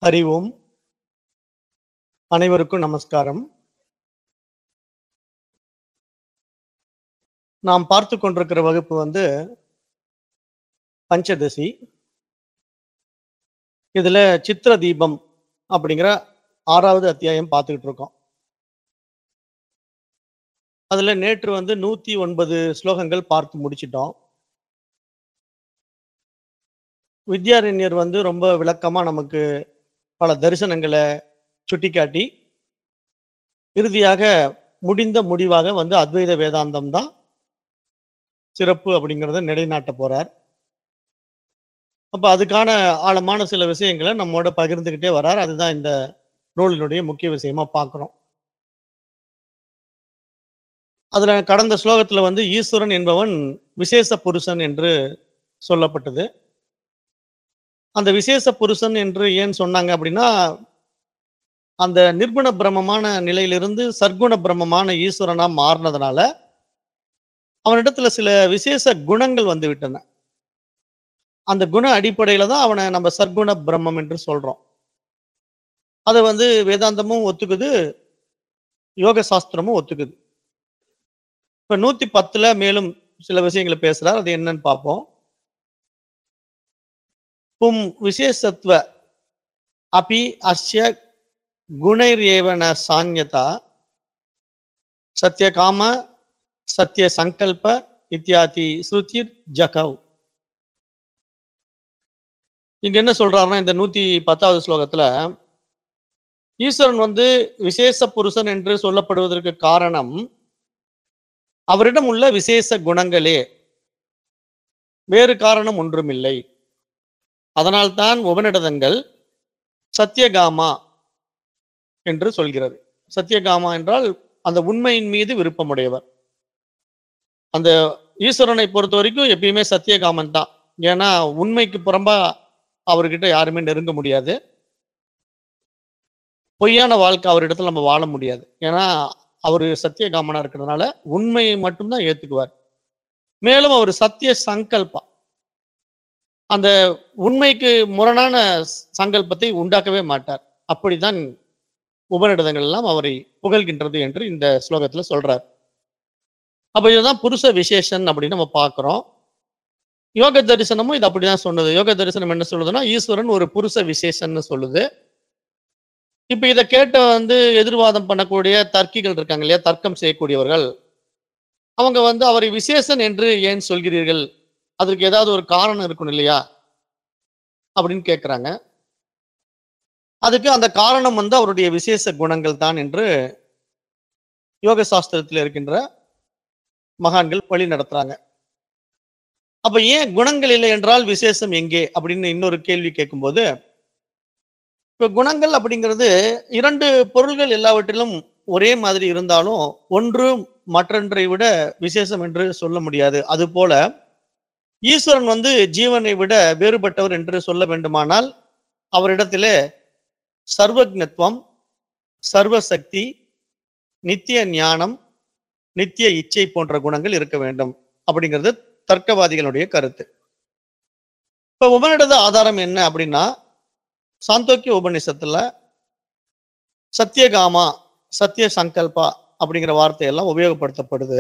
ஹரி ஓம் அனைவருக்கும் நமஸ்காரம் நாம் பார்த்து கொண்டிருக்கிற வகுப்பு வந்து பஞ்சதசி இதுல சித்திர தீபம் அப்படிங்கிற ஆறாவது அத்தியாயம் பார்த்துக்கிட்டு இருக்கோம் அதுல நேற்று வந்து நூத்தி ஒன்பது ஸ்லோகங்கள் பார்த்து முடிச்சிட்டோம் வித்யாரண்யர் வந்து ரொம்ப விளக்கமா நமக்கு பல தரிசனங்களை சுட்டிக்காட்டி இறுதியாக முடிந்த முடிவாக வந்து அத்வைத வேதாந்தம் தான் சிறப்பு அப்படிங்கிறத நிலைநாட்ட போறார் அப்ப அதுக்கான ஆழமான சில விஷயங்களை நம்மோட பகிர்ந்துகிட்டே வரார் அதுதான் இந்த நூலினுடைய முக்கிய விஷயமா பார்க்கிறோம் அதுல கடந்த ஸ்லோகத்துல வந்து ஈஸ்வரன் என்பவன் விசேஷ புருஷன் என்று சொல்லப்பட்டது அந்த விசேஷ புருஷன் என்று ஏன் சொன்னாங்க அப்படின்னா அந்த நிர்குண பிரம்மமான நிலையிலிருந்து சர்க்குண பிரம்மமான ஈஸ்வரனா மாறினதுனால அவனிடத்துல சில விசேஷ குணங்கள் வந்து விட்டன அந்த குண அடிப்படையில தான் அவனை நம்ம சர்க்குண பிரம்மம் என்று சொல்றோம் அதை வந்து வேதாந்தமும் ஒத்துக்குது யோக சாஸ்திரமும் ஒத்துக்குது இப்ப நூத்தி பத்துல மேலும் சில விஷயங்களை பேசுறார் அது என்னன்னு பார்ப்போம் பும் விசேஷத்துவ அபி அஸ்ய குணைரேவன சான்யதா சத்யகாம சத்ய சங்கல்ப இத்தியாதி ஸ்ருதிர் ஜகவ் இங்க என்ன சொல்றாருன்னா இந்த நூத்தி பத்தாவது ஸ்லோகத்துல ஈஸ்வரன் வந்து விசேஷ புருஷன் என்று சொல்லப்படுவதற்கு காரணம் அவரிடம் உள்ள விசேஷ குணங்களே வேறு காரணம் ஒன்றுமில்லை அதனால்தான் உபநிடதங்கள் சத்தியகாமா என்று சொல்கிறது சத்தியகாமா என்றால் அந்த உண்மையின் மீது விருப்பமுடையவர் அந்த ஈஸ்வரனை பொறுத்த வரைக்கும் எப்பயுமே சத்தியகாமன் தான் ஏன்னா உண்மைக்கு புறம்பா அவர்கிட்ட யாருமே நெருங்க முடியாது பொய்யான வாழ்க்கை அவரிடத்துல நம்ம வாழ முடியாது ஏன்னா அவர் சத்தியகாமனா இருக்கிறதுனால உண்மையை மட்டும்தான் ஏத்துக்குவார் மேலும் அவர் சத்திய சங்கல்பா அந்த உண்மைக்கு முரணான சங்கல்பத்தை உண்டாக்கவே மாட்டார் அப்படிதான் உபநிடதங்கள் எல்லாம் அவரை புகழ்கின்றது என்று இந்த ஸ்லோகத்துல சொல்றார் அப்ப இதுதான் புருஷ விசேஷன் அப்படின்னு நம்ம பார்க்கிறோம் யோக தரிசனமும் இது அப்படிதான் சொன்னது யோக தரிசனம் என்ன சொல்லுதுன்னா ஈஸ்வரன் ஒரு புருஷ விசேஷன்னு சொல்லுது இப்ப இதை கேட்ட வந்து எதிர்வாதம் பண்ணக்கூடிய தர்க்கிகள் இருக்காங்க இல்லையா தர்க்கம் செய்யக்கூடியவர்கள் அவங்க வந்து அவரை விசேஷன் என்று ஏன் சொல்கிறீர்கள் அதற்கு ஏதாவது ஒரு காரணம் இருக்கணும் இல்லையா அப்படின்னு கேட்குறாங்க அதுக்கு அந்த காரணம் வந்து அவருடைய விசேஷ குணங்கள் தான் என்று யோக சாஸ்திரத்தில் இருக்கின்ற மகான்கள் வழி நடத்துறாங்க அப்ப ஏன் குணங்கள் இல்லை என்றால் விசேஷம் எங்கே அப்படின்னு இன்னொரு கேள்வி கேட்கும்போது இப்ப குணங்கள் அப்படிங்கிறது இரண்டு பொருள்கள் எல்லாவற்றிலும் ஒரே மாதிரி இருந்தாலும் ஒன்று மற்றொன்றை விட விசேஷம் என்று சொல்ல முடியாது அது போல ஈஸ்வரன் வந்து ஜீவனை விட வேறுபட்டவர் என்று சொல்ல வேண்டுமானால் அவரிடத்திலே சர்வஜத்வம் சர்வசக்தி நித்திய ஞானம் நித்திய இச்சை போன்ற குணங்கள் இருக்க வேண்டும் அப்படிங்கிறது தர்க்கவாதிகளுடைய கருத்து இப்ப உபனிடத ஆதாரம் என்ன அப்படின்னா சாந்தோக்கிய உபநிஷத்துல சத்தியகாமா சத்திய சங்கல்பா அப்படிங்கிற வார்த்தையெல்லாம் உபயோகப்படுத்தப்படுது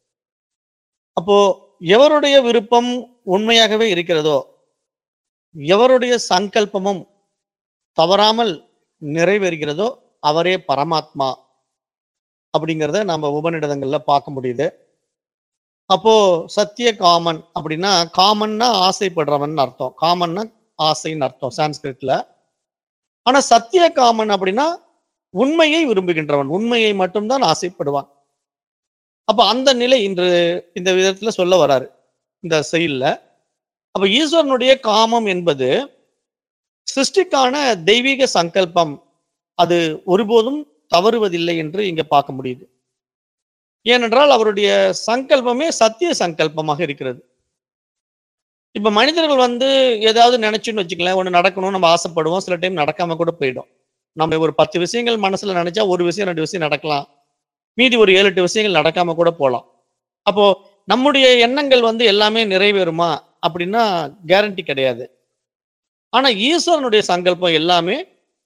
அப்போ எவருடைய விருப்பம் உண்மையாகவே இருக்கிறதோ எவருடைய சங்கல்பமும் தவறாமல் நிறைவேறுகிறதோ அவரே பரமாத்மா அப்படிங்கிறத நம்ம உபநிடதங்கள்ல பார்க்க முடியுது அப்போ சத்திய காமன் அப்படின்னா காமன்னா ஆசைப்படுறவன் அர்த்தம் காமன்னா ஆசைன்னு அர்த்தம் சான்ஸ்கிரிட்ல ஆனா சத்திய காமன் அப்படின்னா உண்மையை விரும்புகின்றவன் உண்மையை மட்டும்தான் ஆசைப்படுவான் அப்ப அந்த நிலை இன்று இந்த விதத்துல சொல்ல வராரு இந்த செயல்ல அப்ப ஈஸ்வரனுடைய காமம் என்பது சிருஷ்டிக்கான தெய்வீக சங்கல்பம் அது ஒருபோதும் தவறுவதில்லை என்று இங்க பார்க்க முடியுது ஏனென்றால் அவருடைய சங்கல்பமே சத்திய சங்கல்பமாக இருக்கிறது இப்ப மனிதர்கள் வந்து ஏதாவது நினைச்சுன்னு வச்சுக்கலாம் ஒண்ணு நடக்கணும்னு நம்ம ஆசைப்படுவோம் சில டைம் நடக்காம கூட போயிடும் நம்ம ஒரு பத்து விஷயங்கள் மனசுல நினைச்சா ஒரு விஷயம் ரெண்டு விஷயம் நடக்கலாம் மீதி ஒரு ஏழு எட்டு விஷயங்கள் நடக்காம கூட போகலாம் அப்போ நம்முடைய எண்ணங்கள் வந்து எல்லாமே நிறைவேறுமா அப்படின்னா கேரண்டி கிடையாது ஆனா ஈஸ்வரனுடைய சங்கல்பம் எல்லாமே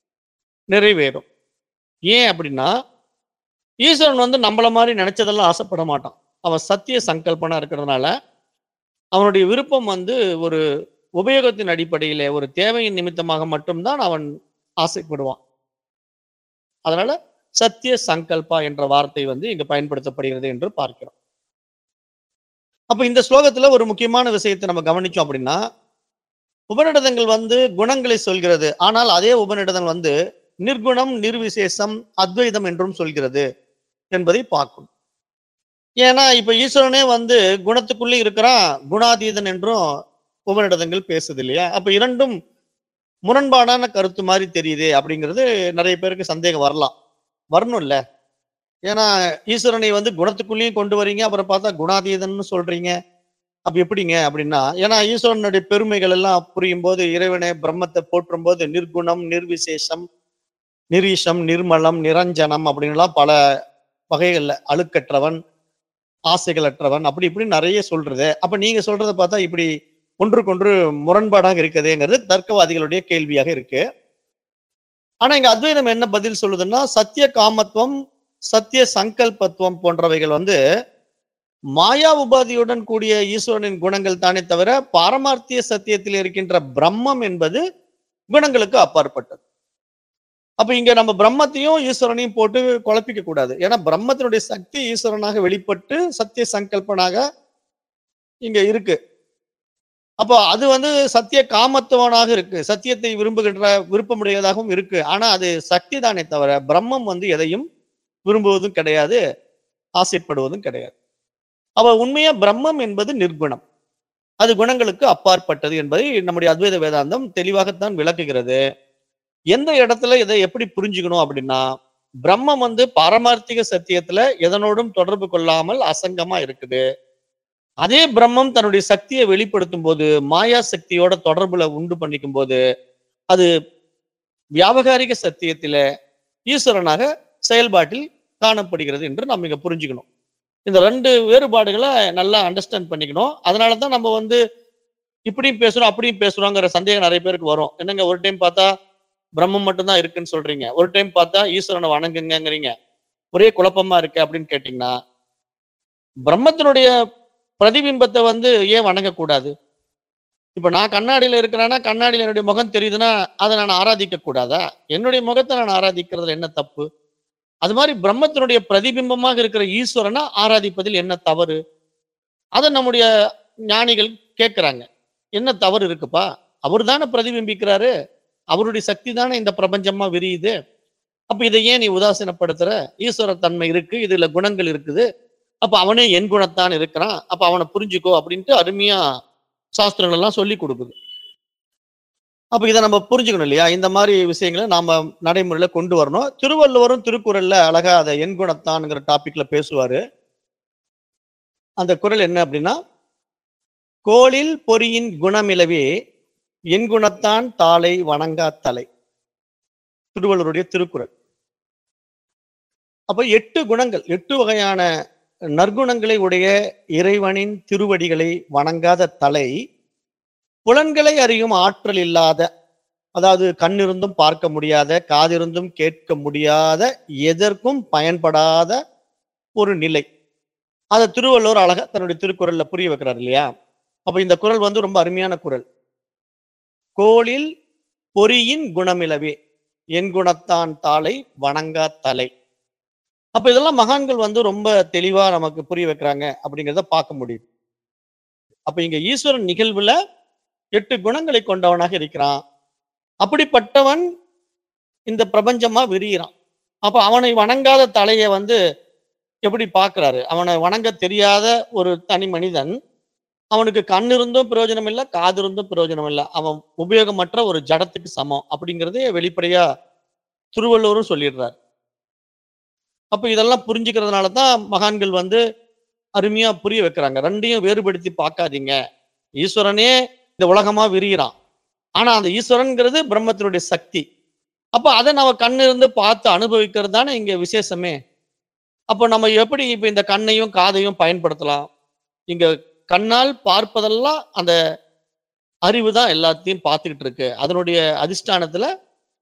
நிறைவேறும் ஏன் அப்படின்னா ஈஸ்வரன் வந்து நம்மள மாதிரி நினைச்சதெல்லாம் ஆசைப்பட மாட்டான் அவன் சத்திய சங்கல்பனா இருக்கிறதுனால அவனுடைய விருப்பம் வந்து ஒரு உபயோகத்தின் அடிப்படையிலே ஒரு தேவையின் நிமித்தமாக மட்டும்தான் அவன் ஆசைப்படுவான் அதனால சத்திய சங்கல்பா என்ற வார்த்தை வந்து இங்க பயன்படுத்தப்படுகிறது என்று பார்க்கிறோம் அப்ப இந்த ஸ்லோகத்துல ஒரு முக்கியமான விஷயத்தை நம்ம கவனிச்சோம் அப்படின்னா உபநிடதங்கள் வந்து குணங்களை சொல்கிறது ஆனால் அதே உபநிடதம் வந்து நிர்குணம் நிர்விசேஷம் அத்வைதம் என்றும் சொல்கிறது என்பதை பார்க்கணும் ஏன்னா இப்ப ஈஸ்வரனே வந்து குணத்துக்குள்ளே இருக்கிறான் குணாதீதன் என்றும் உபநிடதங்கள் பேசுது இல்லையா அப்ப இரண்டும் முரண்பாடான கருத்து மாதிரி தெரியுது அப்படிங்கிறது நிறைய பேருக்கு சந்தேகம் வரலாம் வரணும் இல்ல ஏன்னா ஈஸ்வரனை வந்து குணத்துக்குள்ளேயும் கொண்டு வரீங்க அப்புறம் பார்த்தா குணாதீதன்னு சொல்றீங்க அப்ப எப்படிங்க அப்படின்னா ஏன்னா ஈஸ்வரனுடைய பெருமைகள் எல்லாம் புரியும் போது இறைவனை பிரம்மத்தை போற்றும் போது நிர்குணம் நிர்விசேஷம் நிரீஷம் நிர்மலம் நிரஞ்சனம் அப்படின்லாம் பல வகைகள்ல அழுக்கற்றவன் ஆசைகளற்றவன் அப்படி இப்படி நிறைய சொல்றது அப்ப நீங்க சொல்றத பார்த்தா இப்படி ஒன்றுக்கொன்று முரண்பாடாக இருக்குதுங்கிறது தர்க்கவாதிகளுடைய கேள்வியாக இருக்கு ஆனா இங்க அத்வைதம் என்ன பதில் சொல்லுதுன்னா சத்திய காமத்துவம் சத்திய சங்கல்பத்துவம் போன்றவைகள் வந்து மாயா உபாதியுடன் கூடிய ஈஸ்வரனின் குணங்கள் தானே தவிர பாரமார்த்திய சத்தியத்தில் இருக்கின்ற பிரம்மம் என்பது குணங்களுக்கு அப்பாற்பட்டது அப்ப இங்க நம்ம பிரம்மத்தையும் ஈஸ்வரனையும் போட்டு குழப்பிக்க கூடாது ஏன்னா பிரம்மத்தினுடைய சக்தி ஈஸ்வரனாக வெளிப்பட்டு சத்திய சங்கல்பனாக இங்க இருக்கு அப்போ அது வந்து சத்திய காமத்துவனாக இருக்கு சத்தியத்தை விரும்புகின்ற விருப்பமுடையதாகவும் இருக்கு ஆனா அது சக்தி தானே தவிர பிரம்மம் வந்து எதையும் விரும்புவதும் கிடையாது ஆசைப்படுவதும் கிடையாது அப்ப உண்மையா பிரம்மம் என்பது நிர்குணம் அது குணங்களுக்கு அப்பாற்பட்டது என்பதை நம்முடைய அத்வைத வேதாந்தம் தெளிவாகத்தான் விளக்குகிறது எந்த இடத்துல இதை எப்படி புரிஞ்சுக்கணும் அப்படின்னா பிரம்மம் வந்து பாரமார்த்திக சத்தியத்துல எதனோடும் தொடர்பு கொள்ளாமல் அசங்கமா இருக்குது அதே பிரம்மம் தன்னுடைய சக்தியை வெளிப்படுத்தும் போது மாயா சக்தியோட தொடர்புல உண்டு பண்ணிக்கும் போது அது வியாபகாரிக சத்தியத்தில ஈஸ்வரனாக செயல்பாட்டில் காணப்படுகிறது என்று நம்ம இங்க புரிஞ்சுக்கணும் இந்த ரெண்டு வேறுபாடுகளை நல்லா அண்டர்ஸ்டாண்ட் பண்ணிக்கணும் அதனால தான் நம்ம வந்து இப்படியும் பேசுறோம் அப்படியும் பேசுறோங்கிற சந்தேகம் நிறைய பேருக்கு வரும் என்னங்க ஒரு டைம் பார்த்தா பிரம்மம் மட்டும்தான் இருக்குன்னு சொல்றீங்க ஒரு டைம் பார்த்தா ஈஸ்வரனை வணங்குங்கிறீங்க ஒரே குழப்பமா இருக்கு அப்படின்னு கேட்டீங்கன்னா பிரம்மத்தினுடைய பிரதிபிம்பத்தை வந்து ஏன் வணங்கக்கூடாது இப்ப நான் கண்ணாடியில இருக்கிறேன்னா கண்ணாடியில என்னுடைய முகம் தெரியுதுன்னா அதை நான் ஆராதிக்க கூடாதா என்னுடைய முகத்தை நான் ஆராதிக்கிறதுல என்ன தப்பு அது மாதிரி பிரம்மத்தினுடைய பிரதிபிம்பமாக இருக்கிற ஈஸ்வரனை ஆராதிப்பதில் என்ன தவறு அதை நம்முடைய ஞானிகள் கேட்கிறாங்க என்ன தவறு இருக்குப்பா அவர் தானே பிரதிபிம்பிக்கிறாரு அவருடைய சக்தி தானே இந்த பிரபஞ்சமா விரியுது அப்ப இதை ஏன் நீ உதாசீனப்படுத்துற ஈஸ்வர தன்மை இருக்கு இதுல குணங்கள் இருக்குது அப்ப அவனே என் குணத்தான் இருக்கிறான் அப்ப அவனை புரிஞ்சுக்கோ அப்படின்ட்டு அருமையா சாஸ்திரங்கள் எல்லாம் சொல்லி கொடுக்குது அப்ப இதை நம்ம புரிஞ்சுக்கணும் இல்லையா இந்த மாதிரி விஷயங்களை நாம நடைமுறையில கொண்டு வரணும் திருவள்ளுவரும் திருக்குறள்ல அழகா அதை என் குணத்தான்ங்கிற டாபிக்ல பேசுவாரு அந்த குறள் என்ன அப்படின்னா கோளில் பொறியின் குணமிலவே என் குணத்தான் தாளை வணங்கா தலை திருவள்ளுவருடைய திருக்குறள் அப்ப எட்டு குணங்கள் எட்டு வகையான நற்குணங்களை உடைய இறைவனின் திருவடிகளை வணங்காத தலை புலன்களை அறியும் ஆற்றல் இல்லாத அதாவது கண்ணிருந்தும் பார்க்க முடியாத காதிருந்தும் கேட்க முடியாத எதற்கும் பயன்படாத ஒரு நிலை அதை திருவள்ளுவர் அழகா தன்னுடைய திருக்குறள்ல புரிய வைக்கிறார் இல்லையா அப்ப இந்த குறள் வந்து ரொம்ப அருமையான குறள் கோளில் பொறியின் குணமிலவே என் குணத்தான் தாளை வணங்கா தலை அப்ப இதெல்லாம் மகான்கள் வந்து ரொம்ப தெளிவா நமக்கு புரிய வைக்கிறாங்க அப்படிங்கிறத பார்க்க முடியும் அப்ப இங்க ஈஸ்வரன் நிகழ்வுல எட்டு குணங்களை கொண்டவனாக இருக்கிறான் அப்படிப்பட்டவன் இந்த பிரபஞ்சமா விரிகிறான் அப்ப அவனை வணங்காத தலையை வந்து எப்படி பார்க்கிறாரு அவனை வணங்க தெரியாத ஒரு தனி மனிதன் அவனுக்கு கண் இருந்தும் பிரயோஜனம் இல்லை காது இருந்தும் பிரயோஜனம் இல்லை அவன் உபயோகமற்ற ஒரு ஜடத்துக்கு சமம் அப்படிங்கிறதே வெளிப்படையா திருவள்ளுவரும் சொல்லிடுறார் அப்ப இதெல்லாம் புரிஞ்சுக்கிறதுனால தான் மகான்கள் வந்து அருமையா புரிய வைக்கிறாங்க ரெண்டையும் வேறுபடுத்தி பார்க்காதீங்க ஈஸ்வரனே இந்த உலகமா விரிகிறான் ஆனா அந்த ஈஸ்வரன்கிறது பிரம்மத்தினுடைய சக்தி அப்ப அதை நம்ம கண்ணு இருந்து பார்த்து அனுபவிக்கிறது தானே இங்க விசேஷமே அப்போ நம்ம எப்படி இப்ப இந்த கண்ணையும் காதையும் பயன்படுத்தலாம் இங்க கண்ணால் பார்ப்பதெல்லாம் அந்த அறிவு தான் எல்லாத்தையும் பார்த்துக்கிட்டு இருக்கு அதனுடைய அதிஷ்டானத்துல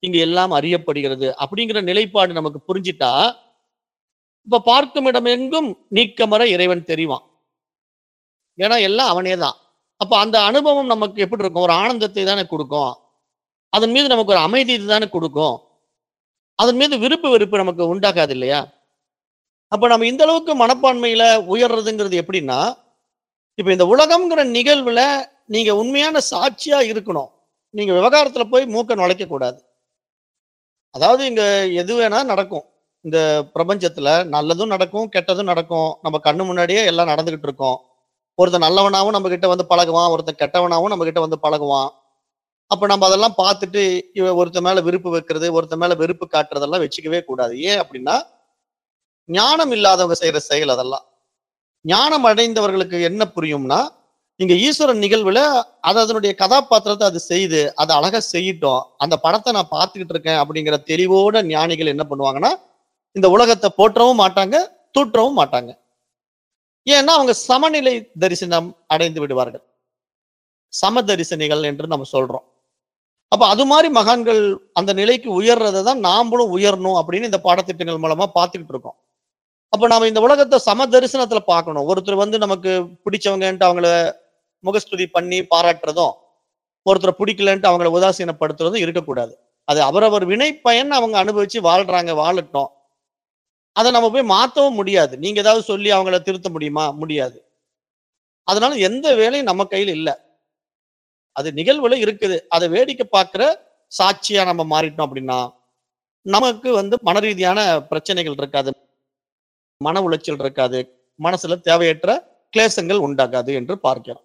இங்க எல்லாம் அறியப்படுகிறது அப்படிங்கிற நிலைப்பாடு நமக்கு புரிஞ்சிட்டா இப்ப பார்க்கும் இடம் எங்கும் நீக்கமர இறைவன் தெரிவான் ஏன்னா எல்லாம் அவனே தான் அப்ப அந்த அனுபவம் நமக்கு எப்படி இருக்கும் ஒரு ஆனந்தத்தை தானே கொடுக்கும் அதன் மீது நமக்கு ஒரு அமைதி தானே கொடுக்கும் அதன் மீது விருப்பு வெறுப்பு நமக்கு உண்டாகாது இல்லையா அப்ப நம்ம இந்த அளவுக்கு மனப்பான்மையில உயர்றதுங்கிறது எப்படின்னா இப்ப இந்த உலகம்ங்கிற நிகழ்வுல நீங்க உண்மையான சாட்சியா இருக்கணும் நீங்க விவகாரத்துல போய் மூக்க நுழைக்க கூடாது அதாவது இங்க எது வேணா நடக்கும் இந்த பிரபஞ்சத்துல நல்லதும் நடக்கும் கெட்டதும் நடக்கும் நம்ம கண்ணு முன்னாடியே எல்லாம் நடந்துகிட்டு இருக்கோம் ஒருத்தன் நல்லவனாவும் நம்ம கிட்ட வந்து பழகுவான் ஒருத்தன் கெட்டவனாவும் நம்ம கிட்ட வந்து பழகுவான் அப்ப நம்ம அதெல்லாம் பார்த்துட்டு இவ ஒருத்த மேல விருப்பு வைக்கிறது ஒருத்த மேல வெறுப்பு காட்டுறதெல்லாம் வச்சுக்கவே கூடாது ஏன் அப்படின்னா ஞானம் இல்லாதவங்க செய்யற செயல் அதெல்லாம் ஞானம் அடைந்தவர்களுக்கு என்ன புரியும்னா இங்க ஈஸ்வரன் நிகழ்வுல அது அதனுடைய கதாபாத்திரத்தை அது செய்து அதை அழகா செய்யட்டும் அந்த படத்தை நான் பார்த்துக்கிட்டு இருக்கேன் அப்படிங்கிற தெளிவோட ஞானிகள் என்ன பண்ணுவாங்கன்னா இந்த உலகத்தை போற்றவும் மாட்டாங்க தூற்றவும் மாட்டாங்க ஏன்னா அவங்க சமநிலை தரிசனம் அடைந்து விடுவார்கள் சம தரிசனிகள் என்று நம்ம சொல்றோம் அப்ப அது மாதிரி மகான்கள் அந்த நிலைக்கு உயர்றதை தான் நாமளும் உயரணும் அப்படின்னு இந்த பாடத்திட்டங்கள் மூலமா பார்த்துக்கிட்டு இருக்கோம் அப்ப நாம இந்த உலகத்தை சம தரிசனத்துல பார்க்கணும் ஒருத்தர் வந்து நமக்கு பிடிச்சவங்கன்ட்டு அவங்கள முகஸ்துதி பண்ணி பாராட்டுறதும் ஒருத்தரை பிடிக்கலன்ட்டு அவங்கள உதாசீனப்படுத்துறதும் இருக்கக்கூடாது அது அவரவர் வினை பயன் அவங்க அனுபவிச்சு வாழ்றாங்க வாழட்டும் அதை நம்ம போய் மாத்தவும் முடியாது நீங்க ஏதாவது சொல்லி அவங்கள திருத்த முடியுமா முடியாது அதனால எந்த வேலையும் நம்ம கையில் இல்ல அது நிகழ்வுல இருக்குது அதை வேடிக்கை பார்க்கிற சாட்சியா நம்ம மாறிட்டோம் அப்படின்னா நமக்கு வந்து மன ரீதியான பிரச்சனைகள் இருக்காது மன உளைச்சல் இருக்காது மனசுல தேவையற்ற கிளேசங்கள் உண்டாகாது என்று பார்க்கிறோம்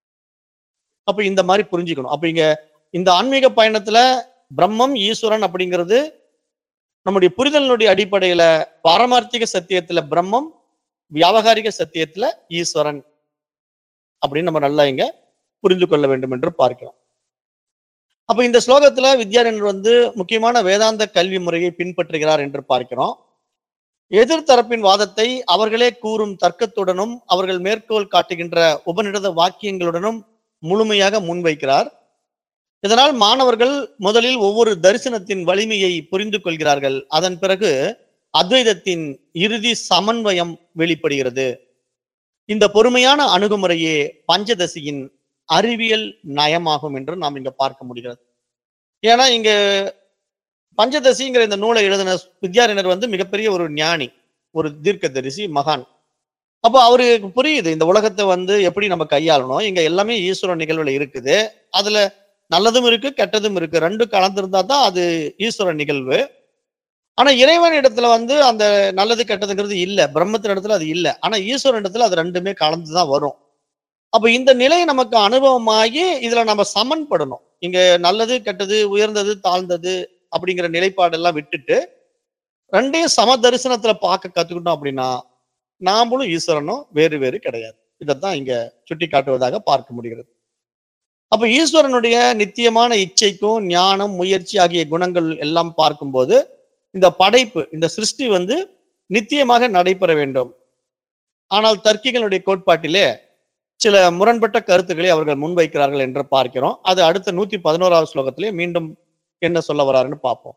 அப்ப இந்த மாதிரி புரிஞ்சுக்கணும் அப்ப இங்க இந்த ஆன்மீக பயணத்துல பிரம்மம் ஈஸ்வரன் அப்படிங்கிறது நம்முடைய புரிதலினுடைய அடிப்படையில பாரமார்த்திக சத்தியத்துல பிரம்மம் வியாபகாரிக சத்தியத்துல ஈஸ்வரன் அப்படின்னு நம்ம நல்லா இங்க புரிந்து கொள்ள வேண்டும் என்று பார்க்கிறோம் அப்ப இந்த ஸ்லோகத்துல வித்யாரண்யர் வந்து முக்கியமான வேதாந்த கல்வி முறையை பின்பற்றுகிறார் என்று பார்க்கிறோம் எதிர்த்தரப்பின் வாதத்தை அவர்களே கூறும் தர்க்கத்துடனும் அவர்கள் மேற்கோள் காட்டுகின்ற உபநிடத வாக்கியங்களுடனும் முழுமையாக முன்வைக்கிறார் இதனால் மாணவர்கள் முதலில் ஒவ்வொரு தரிசனத்தின் வலிமையை புரிந்து கொள்கிறார்கள் அதன் பிறகு அத்வைதத்தின் இறுதி சமன்வயம் வெளிப்படுகிறது இந்த பொறுமையான அணுகுமுறையே பஞ்சதசியின் அறிவியல் நயமாகும் என்று நாம் இங்க பார்க்க முடிகிறது ஏன்னா இங்க பஞ்சதசிங்கிற இந்த நூலை எழுதின வித்யாரண்யர் வந்து மிகப்பெரிய ஒரு ஞானி ஒரு தீர்க்கதரிசி மகான் அப்போ அவருக்கு புரியுது இந்த உலகத்தை வந்து எப்படி நம்ம கையாளணும் இங்க எல்லாமே ஈஸ்வரன் நிகழ்வுல இருக்குது அதுல நல்லதும் இருக்கு கெட்டதும் இருக்கு ரெண்டும் கலந்திருந்தா தான் அது ஈஸ்வரன் நிகழ்வு ஆனா இறைவன் இடத்துல வந்து அந்த நல்லது கெட்டதுங்கிறது இல்ல பிரம்மத்தின் இடத்துல அது இல்ல ஆனா ஈஸ்வரன் இடத்துல அது ரெண்டுமே கலந்துதான் வரும் அப்ப இந்த நிலை நமக்கு அனுபவமாகி இதுல நம்ம சமன்படணும் இங்க நல்லது கெட்டது உயர்ந்தது தாழ்ந்தது அப்படிங்கிற நிலைப்பாடெல்லாம் விட்டுட்டு ரெண்டையும் சம தரிசனத்துல பார்க்க கத்துக்கிட்டோம் அப்படின்னா நாமளும் ஈஸ்வரனும் வேறு வேறு கிடையாது இதைத்தான் இங்க சுட்டி காட்டுவதாக பார்க்க முடிகிறது அப்ப ஈஸ்வரனுடைய நித்தியமான இச்சைக்கும் ஞானம் முயற்சி ஆகிய குணங்கள் எல்லாம் பார்க்கும்போது இந்த படைப்பு இந்த சிருஷ்டி வந்து நித்தியமாக நடைபெற வேண்டும் ஆனால் தர்க்கிகளுடைய கோட்பாட்டிலே சில முரண்பட்ட கருத்துக்களை அவர்கள் முன்வைக்கிறார்கள் என்று பார்க்கிறோம் அது அடுத்த நூத்தி பதினோராவது ஸ்லோகத்திலே மீண்டும் என்ன சொல்ல வராருன்னு பார்ப்போம்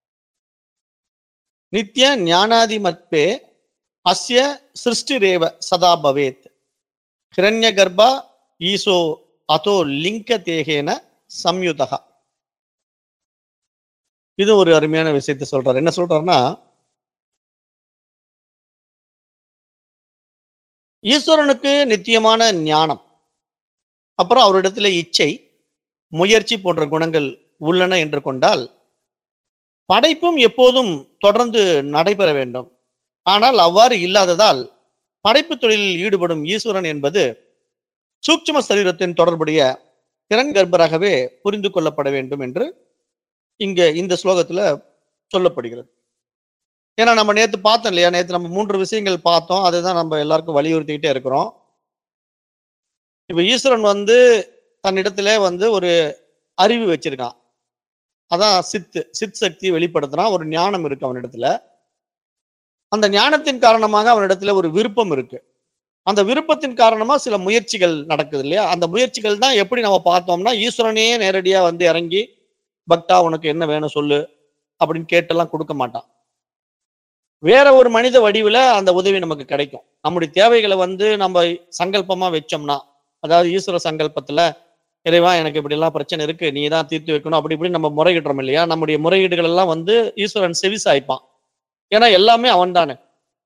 நித்திய ஞானாதிமத்பே அஸ்ய சிருஷ்டிரேவ சதா பவேத் ஹிரண்ய கர்ப்பா ஈசோ அதோ லிங்க தேகேன சம்யுதகா இது ஒரு அருமையான விஷயத்தை சொல்றாரு என்ன சொல்றாருன்னா ஈஸ்வரனுக்கு நித்தியமான ஞானம் அப்புறம் அவரிடத்துல இச்சை முயற்சி போன்ற குணங்கள் உள்ளன என்று கொண்டால் படைப்பும் எப்போதும் தொடர்ந்து நடைபெற வேண்டும் ஆனால் அவ்வாறு இல்லாததால் படைப்பு தொழிலில் ஈடுபடும் ஈஸ்வரன் என்பது சூட்சும சரீரத்தின் தொடர்புடைய திறன் கர்ப்பராகவே புரிந்து கொள்ளப்பட வேண்டும் என்று இங்க இந்த ஸ்லோகத்துல சொல்லப்படுகிறது ஏன்னா நம்ம நேத்து பார்த்தோம் இல்லையா நேத்து நம்ம மூன்று விஷயங்கள் பார்த்தோம் அதுதான் நம்ம எல்லாருக்கும் வலியுறுத்திக்கிட்டே இருக்கிறோம் இப்ப ஈஸ்வரன் வந்து தன்னிடத்துல வந்து ஒரு அறிவு வச்சிருக்கான் அதான் சித்து சித் சக்தி வெளிப்படுத்துறான் ஒரு ஞானம் இருக்கு அவனிடத்துல அந்த ஞானத்தின் காரணமாக அவனிடத்துல ஒரு விருப்பம் இருக்கு அந்த விருப்பத்தின் காரணமா சில முயற்சிகள் நடக்குது இல்லையா அந்த முயற்சிகள் தான் எப்படி நம்ம பார்த்தோம்னா ஈஸ்வரனே நேரடியா வந்து இறங்கி பக்தா உனக்கு என்ன வேணும் சொல்லு அப்படின்னு கேட்டெல்லாம் கொடுக்க மாட்டான் வேற ஒரு மனித வடிவுல அந்த உதவி நமக்கு கிடைக்கும் நம்முடைய தேவைகளை வந்து நம்ம சங்கல்பமா வச்சோம்னா அதாவது ஈஸ்வர சங்கல்பத்துல இறைவா எனக்கு இப்படி எல்லாம் பிரச்சனை இருக்கு நீ தான் தீர்த்து வைக்கணும் அப்படி இப்படி நம்ம முறையிடுறோம் இல்லையா நம்முடைய முறையீடுகள் எல்லாம் வந்து ஈஸ்வரன் செவிசாய்ப்பான் ஏன்னா எல்லாமே அவன் தானே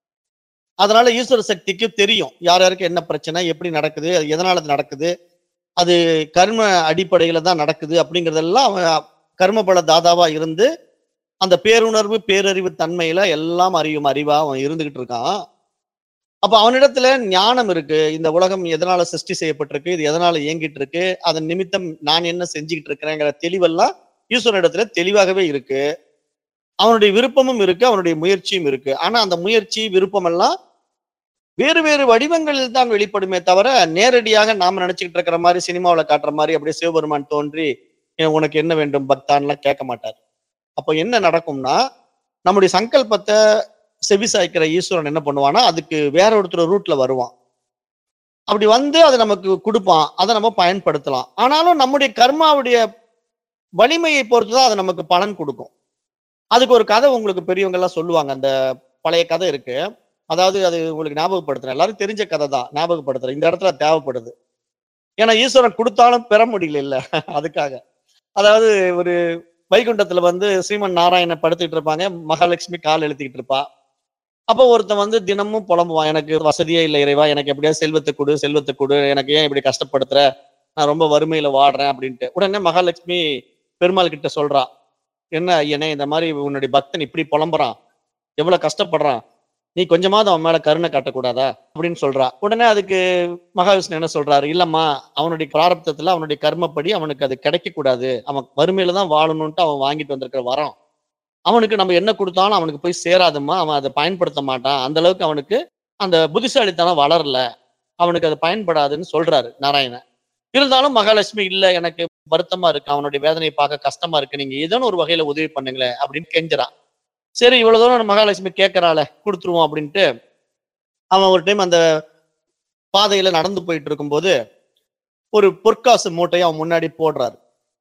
அதனால ஈஸ்வர சக்திக்கு தெரியும் யார் யாருக்கு என்ன பிரச்சனை எப்படி நடக்குது அது எதனால அது நடக்குது அது கர்ம அடிப்படையில தான் நடக்குது அப்படிங்கறதெல்லாம் அவன் கர்மபல தாதாவா இருந்து அந்த பேருணர்வு பேரறிவு தன்மையில எல்லாம் அறியும் அறிவா அவன் இருந்துகிட்டு இருக்கான் அப்ப அவனிடத்துல ஞானம் இருக்கு இந்த உலகம் எதனால சிருஷ்டி செய்யப்பட்டிருக்கு இது எதனால இயங்கிட்டு இருக்கு அதன் நிமித்தம் நான் என்ன செஞ்சுக்கிட்டு இருக்கிறேங்கிற தெளிவெல்லாம் ஈஸ்வரனிடத்துல தெளிவாகவே இருக்கு அவனுடைய விருப்பமும் இருக்கு அவனுடைய முயற்சியும் இருக்கு ஆனா அந்த முயற்சி விருப்பம் எல்லாம் வேறு வேறு வடிவங்களில் தான் வெளிப்படுமே தவிர நேரடியாக நாம நினைச்சுக்கிட்டு இருக்கிற மாதிரி சினிமாவுல காட்டுற மாதிரி அப்படியே சிவபெருமான் தோன்றி "ஏன் உனக்கு என்ன வேண்டும் பக்தான்லாம் கேட்க மாட்டார் அப்போ என்ன நடக்கும்னா நம்முடைய சங்கல்பத்தை செவிசாய்க்கிற ஈஸ்வரன் என்ன பண்ணுவான்னா அதுக்கு வேற ஒருத்தர் ரூட்ல வருவான் அப்படி வந்து அதை நமக்கு கொடுப்பான் அதை நம்ம பயன்படுத்தலாம் ஆனாலும் நம்முடைய கர்மாவுடைய வலிமையை பொறுத்து தான் அது நமக்கு பலன் கொடுக்கும் அதுக்கு ஒரு கதை உங்களுக்கு பெரியவங்க எல்லாம் சொல்லுவாங்க அந்த பழைய கதை இருக்கு அதாவது அது உங்களுக்கு ஞாபகப்படுத்துறேன் எல்லாரும் தெரிஞ்ச கதை தான் ஞாபகப்படுத்துறேன் இந்த இடத்துல தேவைப்படுது ஏன்னா ஈஸ்வரன் கொடுத்தாலும் பெற முடியல இல்ல அதுக்காக அதாவது ஒரு வைகுண்டத்துல வந்து ஸ்ரீமன் நாராயணன் படுத்துக்கிட்டு இருப்பாங்க மகாலட்சுமி கால் எழுத்திக்கிட்டு இருப்பா அப்போ ஒருத்தன் வந்து தினமும் புலம்புவான் எனக்கு வசதியே இல்லை இறைவா எனக்கு எப்படியாவது செல்வத்தை கொடு செல்வத்தை கொடு எனக்கு ஏன் இப்படி கஷ்டப்படுத்துற நான் ரொம்ப வறுமையில வாடுறேன் அப்படின்ட்டு உடனே மகாலட்சுமி பெருமாள் கிட்ட சொல்றா என்ன ஐயனே இந்த மாதிரி உன்னுடைய பக்தன் இப்படி புலம்புறான் எவ்வளவு கஷ்டப்படுறான் நீ கொஞ்சமாவது அவன் மேல கருணை காட்டக்கூடாதா அப்படின்னு சொல்றா உடனே அதுக்கு மகாவிஷ்ணு என்ன சொல்றாரு இல்லம்மா அவனுடைய பிராரப்தத்துல அவனுடைய கர்மப்படி அவனுக்கு அது கிடைக்க கூடாது அவன் வறுமையில தான் வாழணும்ட்டு அவன் வாங்கிட்டு வந்திருக்கிற வரம் அவனுக்கு நம்ம என்ன கொடுத்தாலும் அவனுக்கு போய் சேராதும்மா அவன் அதை பயன்படுத்த மாட்டான் அந்த அளவுக்கு அவனுக்கு அந்த புத்திசாலித்தனம் வளரல அவனுக்கு அது பயன்படாதுன்னு சொல்றாரு நாராயணன் இருந்தாலும் மகாலட்சுமி இல்ல எனக்கு வருத்தமா இருக்கு அவனுடைய வேதனையை பார்க்க கஷ்டமா இருக்கு நீங்க ஏதோ ஒரு வகையில உதவி பண்ணுங்களேன் அப்படின்னு கெஞ்சுறான் சரி இவ்வளவு தூரம் மகாலட்சுமி கேட்கறாளே கொடுத்துருவோம் அப்படின்ட்டு அவன் ஒரு டைம் அந்த பாதையில நடந்து போயிட்டு இருக்கும்போது ஒரு பொற்காசு மூட்டையை அவன் முன்னாடி போடுறாரு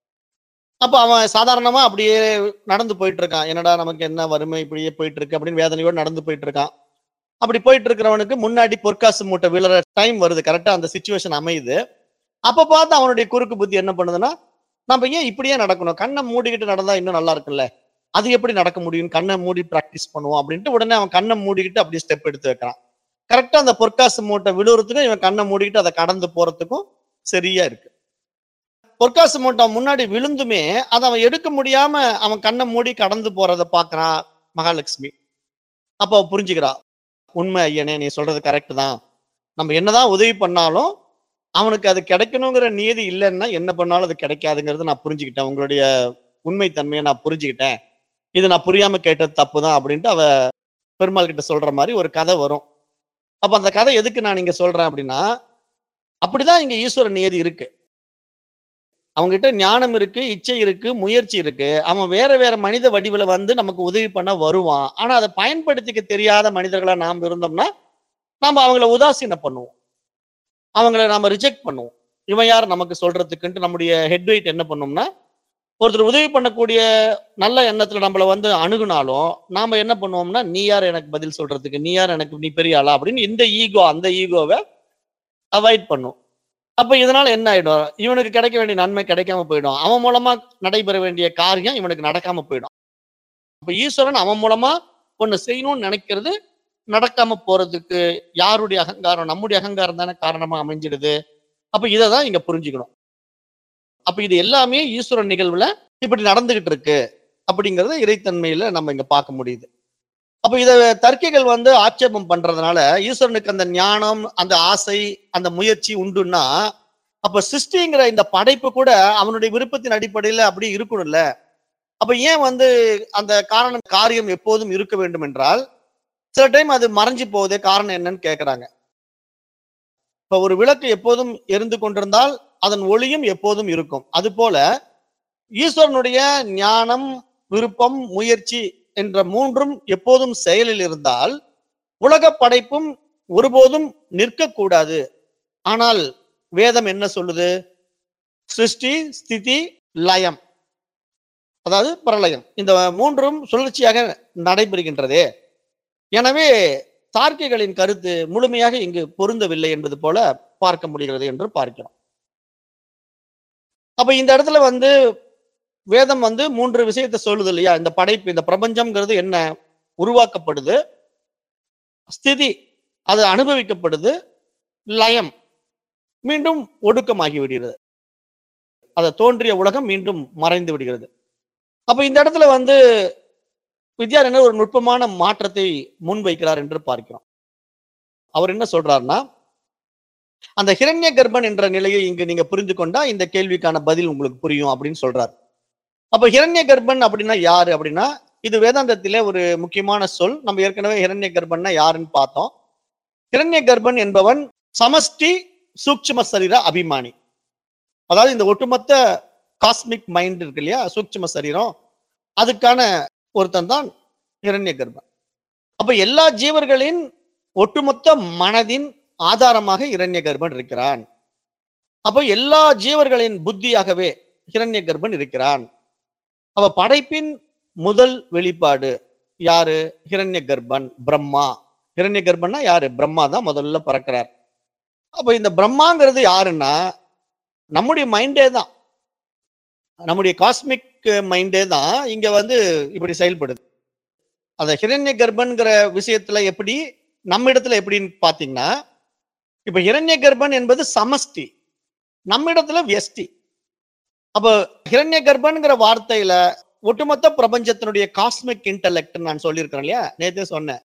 அப்ப அவன் சாதாரணமா அப்படியே நடந்து போயிட்டு இருக்கான் என்னடா நமக்கு என்ன வறுமை இப்படியே போயிட்டு இருக்கு அப்படின்னு வேதனையோடு நடந்து போயிட்டு இருக்கான் அப்படி போயிட்டு இருக்கிறவனுக்கு முன்னாடி பொற்காசு மூட்டை விழுற டைம் வருது கரெக்டா அந்த சுச்சுவேஷன் அமையுது அப்ப பார்த்து அவனுடைய குறுக்கு புத்தி என்ன பண்ணுதுன்னா நம்ம ஏன் இப்படியே நடக்கணும் கண்ணை மூடிக்கிட்டு நடந்தா இன்னும் நல்லா இருக்கும்ல அது எப்படி நடக்க முடியும் கண்ணை மூடி பிராக்டிஸ் பண்ணுவோம் அப்படின்ட்டு உடனே அவன் கண்ணை மூடிக்கிட்டு அப்படியே ஸ்டெப் எடுத்து வைக்கிறான் கரெக்டா அந்த பொற்காசு மூட்டை விழுறதுக்கும் இவன் கண்ணை மூடிக்கிட்டு அதை கடந்து போறதுக்கும் சரியா இருக்கு பொற்காசு மூட்டை அவன் முன்னாடி விழுந்துமே அதை அவன் எடுக்க முடியாம அவன் கண்ணை மூடி கடந்து போறத பாக்குறான் மகாலட்சுமி அப்ப அவ புரிஞ்சுக்கிறா உண்மை ஐயனே நீ சொல்றது கரெக்ட் தான் நம்ம என்னதான் உதவி பண்ணாலும் அவனுக்கு அது கிடைக்கணுங்கிற நியதி இல்லைன்னா என்ன பண்ணாலும் அது கிடைக்காதுங்கிறது நான் புரிஞ்சுக்கிட்டேன் உங்களுடைய உண்மை தன்மையை நான் புரிஞ்சுக்கிட்டேன் இது நான் புரியாம கேட்டது தப்பு தான் அப்படின்ட்டு அவ பெருமாள் கிட்ட சொல்ற மாதிரி ஒரு கதை வரும் அப்ப அந்த கதை எதுக்கு நான் இங்க சொல்றேன் அப்படின்னா அப்படிதான் இங்க ஈஸ்வர நியதி இருக்கு அவங்ககிட்ட ஞானம் இருக்கு இச்சை இருக்கு முயற்சி இருக்கு அவன் வேற வேற மனித வடிவுல வந்து நமக்கு உதவி பண்ண வருவான் ஆனா அதை பயன்படுத்திக்க தெரியாத மனிதர்களா நாம் இருந்தோம்னா நாம அவங்கள உதாசீனம் பண்ணுவோம் அவங்கள நாம ரிஜெக்ட் பண்ணுவோம் இவன் யார் நமக்கு சொல்றதுக்குன்ட்டு நம்முடைய ஹெட் வெயிட் என்ன பண்ணோம்னா ஒருத்தர் உதவி பண்ணக்கூடிய நல்ல எண்ணத்துல நம்மள வந்து அணுகுனாலும் நாம என்ன பண்ணுவோம்னா நீ யார் எனக்கு பதில் சொல்றதுக்கு நீ யார் எனக்கு நீ பெரிய ஆளா அப்படின்னு இந்த ஈகோ அந்த ஈகோவை அவாய்ட் பண்ணும் அப்ப இதனால என்ன ஆயிடும் இவனுக்கு கிடைக்க வேண்டிய நன்மை கிடைக்காம போயிடும் அவன் மூலமா நடைபெற வேண்டிய காரியம் இவனுக்கு நடக்காம போயிடும் அப்ப ஈஸ்வரன் அவன் மூலமா ஒண்ணு செய்யணும்னு நினைக்கிறது நடக்காம போறதுக்கு யாருடைய அகங்காரம் நம்முடைய அகங்காரம் தானே காரணமா அமைஞ்சிடுது அப்ப இதை தான் இங்க புரிஞ்சுக்கணும் அப்ப இது எல்லாமே ஈஸ்வரன் நிகழ்வுல இப்படி நடந்துகிட்டு இருக்கு அப்படிங்கறத இறைத்தன்மையில நம்ம இங்க பார்க்க முடியுது அப்ப இத தர்க்கிகள் வந்து ஆட்சேபம் பண்றதுனால ஈஸ்வரனுக்கு அந்த ஞானம் அந்த ஆசை அந்த முயற்சி உண்டுன்னா அப்ப சிருஷ்டிங்கிற இந்த படைப்பு கூட அவனுடைய விருப்பத்தின் அடிப்படையில அப்படி இருக்கணும்ல அப்ப ஏன் வந்து அந்த காரணம் காரியம் எப்போதும் இருக்க வேண்டும் என்றால் சில டைம் அது மறைஞ்சு போகுதே காரணம் என்னன்னு கேக்குறாங்க இப்ப ஒரு விளக்கு எப்போதும் எரிந்து கொண்டிருந்தால் அதன் ஒளியும் எப்போதும் இருக்கும் அது போல ஈஸ்வரனுடைய ஞானம் விருப்பம் முயற்சி என்ற மூன்றும் எப்போதும் செயலில் இருந்தால் உலக படைப்பும் ஒருபோதும் நிற்கக்கூடாது ஆனால் வேதம் என்ன சொல்லுது சிருஷ்டி ஸ்திதி லயம் அதாவது பிரளயம் இந்த மூன்றும் சுழற்சியாக நடைபெறுகின்றதே எனவே தார்க்கிகளின் கருத்து முழுமையாக இங்கு பொருந்தவில்லை என்பது போல பார்க்க முடிகிறது என்று பார்க்கிறோம் அப்ப இந்த இடத்துல வந்து வேதம் வந்து மூன்று விஷயத்தை சொல்லுது இல்லையா இந்த படைப்பு இந்த பிரபஞ்சம்ங்கிறது என்ன உருவாக்கப்படுது ஸ்திதி அது அனுபவிக்கப்படுது லயம் மீண்டும் ஒடுக்கமாகி விடுகிறது அது தோன்றிய உலகம் மீண்டும் மறைந்து விடுகிறது அப்ப இந்த இடத்துல வந்து வித்யாரண்யர் ஒரு நுட்பமான மாற்றத்தை முன்வைக்கிறார் என்று பார்க்கிறோம் அவர் என்ன சொல்றாருன்னா அந்த ஹிரண்ய கர்ப்பன் என்ற நிலையை இங்கு நீங்க புரிந்து கொண்டா இந்த கேள்விக்கான பதில் உங்களுக்கு புரியும் அப்படின்னு சொல்றாரு அப்ப ஹிரண்ய கர்ப்பன் அப்படின்னா யாரு அப்படின்னா இது வேதாந்தத்திலே ஒரு முக்கியமான சொல் நம்ம ஏற்கனவே ஹிரண்ய கர்ப்பன்னா யாருன்னு பார்த்தோம் ஹிரண்ய கர்ப்பன் என்பவன் சமஷ்டி சூட்சும சரீர அபிமானி அதாவது இந்த ஒட்டுமொத்த காஸ்மிக் மைண்ட் இருக்கு இல்லையா சூட்சும சரீரம் அதுக்கான ஒருத்தன் தான் ஹிரண்ய கர்ப்பன் அப்ப எல்லா ஜீவர்களின் ஒட்டுமொத்த மனதின் ஆதாரமாக இரண்ய கர்ப்பன் இருக்கிறான் அப்போ எல்லா ஜீவர்களின் புத்தியாகவே ஹிரண்ய கர்ப்பன் இருக்கிறான் அப்ப படைப்பின் முதல் வெளிப்பாடு யாரு ஹிரண்ய கர்ப்பன் பிரம்மா ஹிரண்ய கர்ப்பன்னா யாரு பிரம்மா தான் முதல்ல பிறக்கிறார் அப்ப இந்த பிரம்மாங்கிறது யாருன்னா நம்முடைய மைண்டே தான் நம்முடைய காஸ்மிக் மைண்டே தான் இங்க வந்து இப்படி செயல்படுது அந்த ஹிரண்ய கர்ப்பன்கிற விஷயத்துல எப்படி நம்ம இடத்துல எப்படின்னு பாத்தீங்கன்னா இப்ப ஹிரண்ய கர்ப்பன் என்பது சமஷ்டி நம்ம இடத்துல வியஷ்டி அப்ப ஹிரண்ய கர்ப்பன்கிற வார்த்தையில ஒட்டுமொத்த பிரபஞ்சத்தினுடைய காஸ்மிக் இன்டலெக்ட் நான் சொல்லியிருக்கிறேன் இல்லையா நேத்தே சொன்னேன்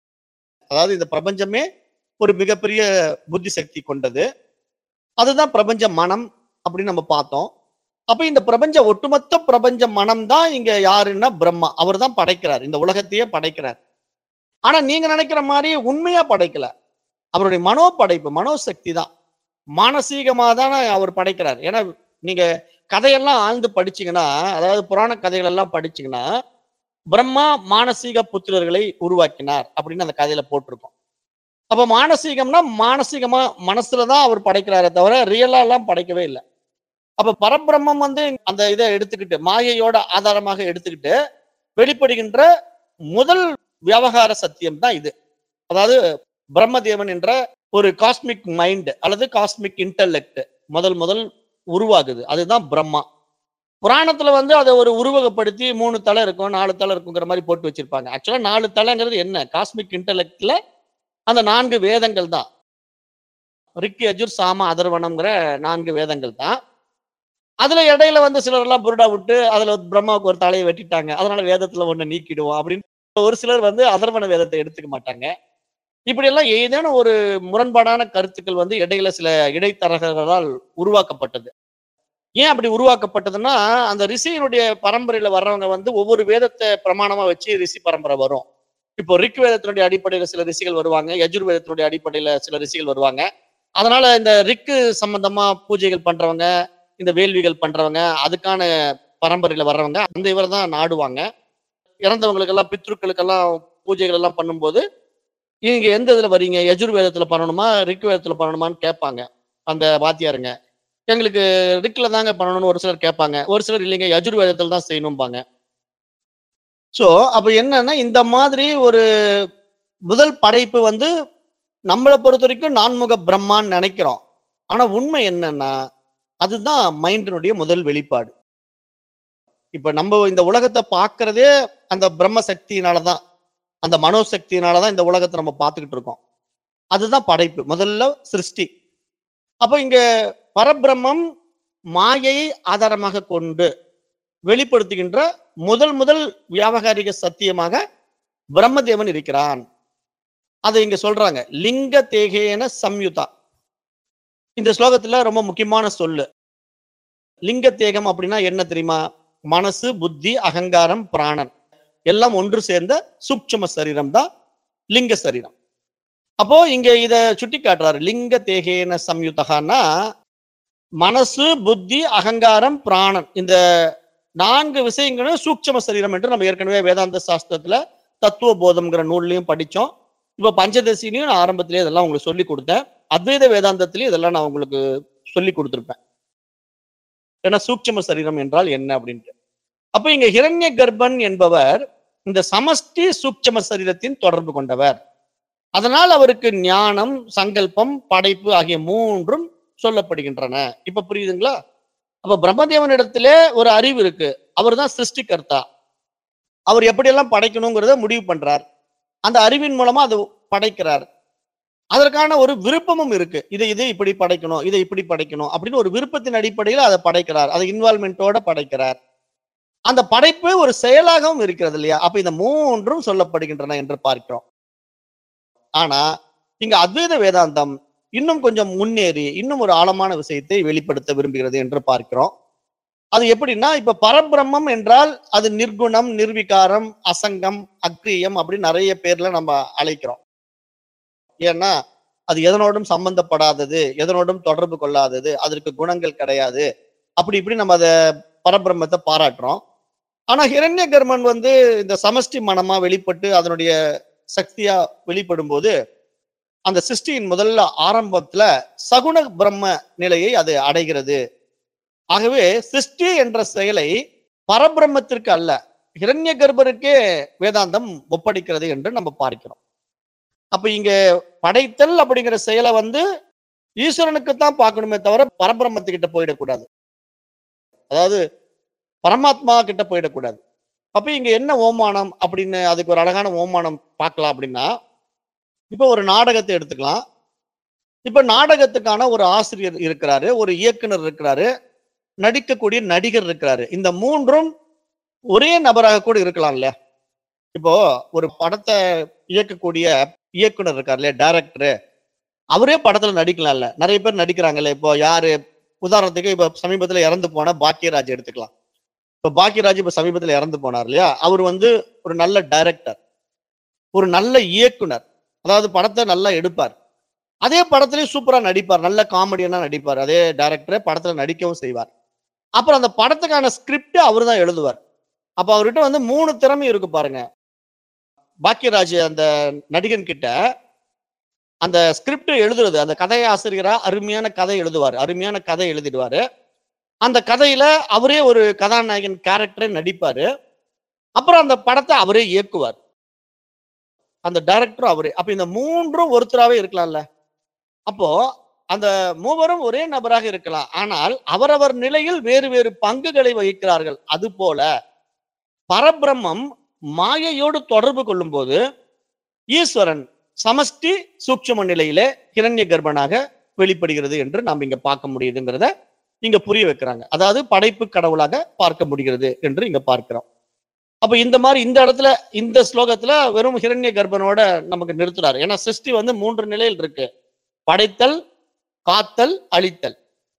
அதாவது இந்த பிரபஞ்சமே ஒரு மிகப்பெரிய புத்தி சக்தி கொண்டது அதுதான் பிரபஞ்ச மனம் அப்படின்னு நம்ம பார்த்தோம் அப்ப இந்த பிரபஞ்ச ஒட்டுமொத்த பிரபஞ்ச மனம் தான் இங்க யாருன்னா பிரம்மா அவர் தான் படைக்கிறார் இந்த உலகத்தையே படைக்கிறார் ஆனா நீங்க நினைக்கிற மாதிரி உண்மையா படைக்கல அவருடைய மனோ படைப்பு மனோசக்தி தான் மானசீகமா தானே அவர் படைக்கிறார் ஏன்னா நீங்க கதையெல்லாம் ஆழ்ந்து படிச்சீங்கன்னா அதாவது புராண கதைகள் எல்லாம் படிச்சீங்கன்னா பிரம்மா மானசீக புத்திரர்களை உருவாக்கினார் அப்படின்னு அந்த கதையில போட்டிருக்கோம் அப்ப மானசீகம்னா மானசீகமா மனசுலதான் அவர் படைக்கிறாரே தவிர ரியலா எல்லாம் படைக்கவே இல்லை அப்ப பரபிரம்மம் வந்து அந்த இதை எடுத்துக்கிட்டு மாயையோட ஆதாரமாக எடுத்துக்கிட்டு வெளிப்படுகின்ற முதல் விவகார சத்தியம் தான் இது அதாவது பிரம்மதேவன் என்ற ஒரு காஸ்மிக் மைண்ட் அல்லது காஸ்மிக் இன்டெலெக்ட் முதல் முதல் உருவாகுது அதுதான் பிரம்மா புராணத்துல வந்து அதை ஒரு உருவகப்படுத்தி மூணு தலை இருக்கும் நாலு தலை இருக்குங்கிற மாதிரி போட்டு வச்சிருப்பாங்க ஆக்சுவலா நாலு தலைங்கிறது என்ன காஸ்மிக் இன்டெலெக்ட்ல அந்த நான்கு வேதங்கள் தான் ரிக்கி அஜுர் சாம அதர்வனம்ங்கிற நான்கு வேதங்கள் தான் அதுல இடையில வந்து சிலர் எல்லாம் புருடா விட்டு அதுல பிரம்மாவுக்கு ஒரு தலையை வெட்டிட்டாங்க அதனால வேதத்துல ஒண்ணு நீக்கிடுவோம் அப்படின்னு ஒரு சிலர் வந்து அதர்வன வேதத்தை எடுத்துக்க மாட்டாங்க இப்படி எல்லாம் ஏதேனும் ஒரு முரண்பாடான கருத்துக்கள் வந்து இடையில சில இடைத்தரகர்களால் உருவாக்கப்பட்டது ஏன் அப்படி உருவாக்கப்பட்டதுன்னா அந்த ரிஷியினுடைய பரம்பரையில வர்றவங்க வந்து ஒவ்வொரு வேதத்தை பிரமாணமா வச்சு ரிஷி பரம்பரை வரும் இப்போ ரிக் வேதத்தினுடைய அடிப்படையில சில ரிஷிகள் வருவாங்க யஜுர் வேதத்தினுடைய அடிப்படையில சில ரிஷிகள் வருவாங்க அதனால இந்த ரிக்கு சம்பந்தமா பூஜைகள் பண்றவங்க இந்த வேள்விகள் பண்றவங்க அதுக்கான பரம்பரையில வர்றவங்க அந்த இவர் தான் நாடுவாங்க இறந்தவங்களுக்கெல்லாம் பித்ருக்களுக்கெல்லாம் பூஜைகள் எல்லாம் பண்ணும்போது நீங்க எந்த இதுல வரீங்க யஜுர் வேதத்துல பண்ணணுமா ரிக் வேதத்துல பண்ணணுமான்னு கேட்பாங்க அந்த வாத்தியாருங்க எங்களுக்கு ரிக்ல தாங்க பண்ணணும்னு ஒரு சிலர் கேட்பாங்க ஒரு சிலர் இல்லைங்க யஜுர் வேதத்துல தான் செய்யணும்பாங்க சோ அப்ப என்னன்னா இந்த மாதிரி ஒரு முதல் படைப்பு வந்து நம்மளை பொறுத்த வரைக்கும் நான்முக பிரம்மான்னு நினைக்கிறோம் ஆனா உண்மை என்னன்னா அதுதான் மைண்டினுடைய முதல் வெளிப்பாடு இப்ப நம்ம இந்த உலகத்தை பார்க்கறதே அந்த பிரம்ம சக்தியினாலதான் அந்த மனோசக்தியினாலதான் இந்த உலகத்தை நம்ம பார்த்துக்கிட்டு இருக்கோம் அதுதான் படைப்பு முதல்ல சிருஷ்டி அப்போ இங்க பரபிரம்மம் மாயையை ஆதாரமாக கொண்டு வெளிப்படுத்துகின்ற முதல் முதல் வியாபகாரிக சத்தியமாக பிரம்மதேவன் இருக்கிறான் அதை இங்க சொல்றாங்க லிங்க தேகேன சம்யுதா இந்த ஸ்லோகத்துல ரொம்ப முக்கியமான சொல்லு லிங்க தேகம் அப்படின்னா என்ன தெரியுமா மனசு புத்தி அகங்காரம் பிராணன் எல்லாம் ஒன்று சேர்ந்த சூட்சும சரீரம் தான் லிங்க சரீரம் அப்போ இங்க இத சுட்டி காட்டுறாரு லிங்க தேகேன சம்யுதகான்னா மனசு புத்தி அகங்காரம் பிராணன் இந்த நான்கு விஷயங்களும் சூட்சும சரீரம் என்று நம்ம ஏற்கனவே வேதாந்த சாஸ்திரத்துல தத்துவ போதம்ங்கிற நூல்லையும் படிச்சோம் இப்ப பஞ்சதசிலையும் நான் ஆரம்பத்திலேயே இதெல்லாம் உங்களுக்கு சொல்லி கொடுத்தேன் அத்வைத வேதாந்தத்திலையும் இதெல்லாம் நான் உங்களுக்கு சொல்லி கொடுத்துருப்பேன் ஏன்னா சூட்சும சரீரம் என்றால் என்ன அப்படின்ட்டு அப்ப இங்க ஹிரண்ய கர்ப்பன் என்பவர் இந்த சமஷ்டி சூட்சம சரீரத்தின் தொடர்பு கொண்டவர் அதனால் அவருக்கு ஞானம் சங்கல்பம் படைப்பு ஆகிய மூன்றும் சொல்லப்படுகின்றன இப்ப புரியுதுங்களா அப்ப பிரம்மதேவனிடத்திலே ஒரு அறிவு இருக்கு அவர் தான் சிருஷ்டிகர்த்தா அவர் எப்படியெல்லாம் படைக்கணுங்கிறத முடிவு பண்றார் அந்த அறிவின் மூலமா அது படைக்கிறார் அதற்கான ஒரு விருப்பமும் இருக்கு இதை இது இப்படி படைக்கணும் இதை இப்படி படைக்கணும் அப்படின்னு ஒரு விருப்பத்தின் அடிப்படையில் அதை படைக்கிறார் அதை இன்வால்மெண்டோட படைக்கிறார் அந்த படைப்பு ஒரு செயலாகவும் இருக்கிறது இல்லையா அப்ப இந்த மூன்றும் சொல்லப்படுகின்றன என்று பார்க்கிறோம் ஆனா இங்க அத்வைத வேதாந்தம் இன்னும் கொஞ்சம் முன்னேறி இன்னும் ஒரு ஆழமான விஷயத்தை வெளிப்படுத்த விரும்புகிறது என்று பார்க்கிறோம் அது எப்படின்னா இப்ப பரபிரம்மம் என்றால் அது நிர்குணம் நிர்விகாரம் அசங்கம் அக்ரியம் அப்படின்னு நிறைய பேர்ல நம்ம அழைக்கிறோம் ஏன்னா அது எதனோடும் சம்பந்தப்படாதது எதனோடும் தொடர்பு கொள்ளாதது அதற்கு குணங்கள் கிடையாது அப்படி இப்படி நம்ம அதை பரபிரம்மத்தை பாராட்டுறோம் ஆனா ஹிரண்ய கர்மன் வந்து இந்த சமஷ்டி மனமா வெளிப்பட்டு அதனுடைய சக்தியா வெளிப்படும் போது அந்த சிருஷ்டியின் முதல்ல ஆரம்பத்துல சகுண பிரம்ம நிலையை அது அடைகிறது ஆகவே சிருஷ்டி என்ற செயலை பரபிரம்மத்திற்கு அல்ல ஹிரண்ய கர்ப்பருக்கே வேதாந்தம் ஒப்படைக்கிறது என்று நம்ம பார்க்கிறோம் அப்ப இங்க படைத்தல் அப்படிங்கிற செயலை வந்து ஈஸ்வரனுக்கு தான் பார்க்கணுமே தவிர பரபிரம்மத்துக்கிட்ட போயிடக்கூடாது அதாவது பரமாத்மா கிட்ட போயிடக்கூடாது அப்ப இங்க என்ன ஓமானம் அப்படின்னு அதுக்கு ஒரு அழகான ஓமானம் பார்க்கலாம் அப்படின்னா இப்ப ஒரு நாடகத்தை எடுத்துக்கலாம் இப்ப நாடகத்துக்கான ஒரு ஆசிரியர் இருக்கிறாரு ஒரு இயக்குனர் இருக்கிறாரு நடிக்கக்கூடிய நடிகர் இருக்கிறாரு இந்த மூன்றும் ஒரே நபராக கூட இருக்கலாம் இல்லையா இப்போ ஒரு படத்தை இயக்கக்கூடிய இயக்குனர் இருக்கார் இல்லையா டைரக்டர் அவரே படத்துல நடிக்கலாம்ல நிறைய பேர் நடிக்கிறாங்கல்ல இப்போ யாரு உதாரணத்துக்கு இப்ப சமீபத்துல இறந்து போன பாக்கியராஜ் எடுத்துக்கலாம் இப்ப பாக்கியராஜ் இப்ப சமீபத்துல இறந்து போனார் இல்லையா அவர் வந்து ஒரு நல்ல டைரக்டர் ஒரு நல்ல இயக்குனர் அதாவது படத்தை நல்லா எடுப்பார் அதே படத்துலயும் சூப்பரா நடிப்பார் நல்ல காமெடியனா நடிப்பார் அதே டைரக்டரே படத்துல நடிக்கவும் செய்வார் அப்புறம் அந்த படத்துக்கான ஸ்கிரிப்ட் அவர் தான் எழுதுவார் அப்ப அவர்கிட்ட வந்து மூணு திறமை இருக்கு பாருங்க பாக்கியராஜ் அந்த நடிகன் கிட்ட அந்த ஸ்கிரிப்ட் எழுதுறது அந்த கதை ஆசிரியரா அருமையான கதை எழுதுவார் அருமையான கதை எழுதிடுவாரு அந்த கதையில அவரே ஒரு கதாநாயகன் கேரக்டரை நடிப்பாரு அப்புறம் அந்த படத்தை அவரே இயக்குவார் அந்த டைரக்டரும் அவரே அப்ப இந்த மூன்றும் ஒருத்தராவே இருக்கலாம்ல அப்போ அந்த மூவரும் ஒரே நபராக இருக்கலாம் ஆனால் அவரவர் நிலையில் வேறு வேறு பங்குகளை வகிக்கிறார்கள் அது போல பரபிரம்மம் மாயையோடு தொடர்பு கொள்ளும்போது ஈஸ்வரன் சமஷ்டி சூட்சும நிலையிலே கிரண்ய கர்ப்பனாக வெளிப்படுகிறது என்று நாம் இங்க பார்க்க முடியுதுங்கிறத இங்க புரிய வைக்கிறாங்க அதாவது படைப்பு கடவுளாக பார்க்க முடிகிறது என்று இங்க பார்க்கிறோம் அப்ப இந்த மாதிரி இந்த இடத்துல இந்த ஸ்லோகத்துல வெறும் ஹிரண்ய கர்ப்பனோட நமக்கு நிறுத்துறாரு ஏன்னா சிருஷ்டி வந்து மூன்று நிலையில் இருக்கு படைத்தல் காத்தல் அழித்தல்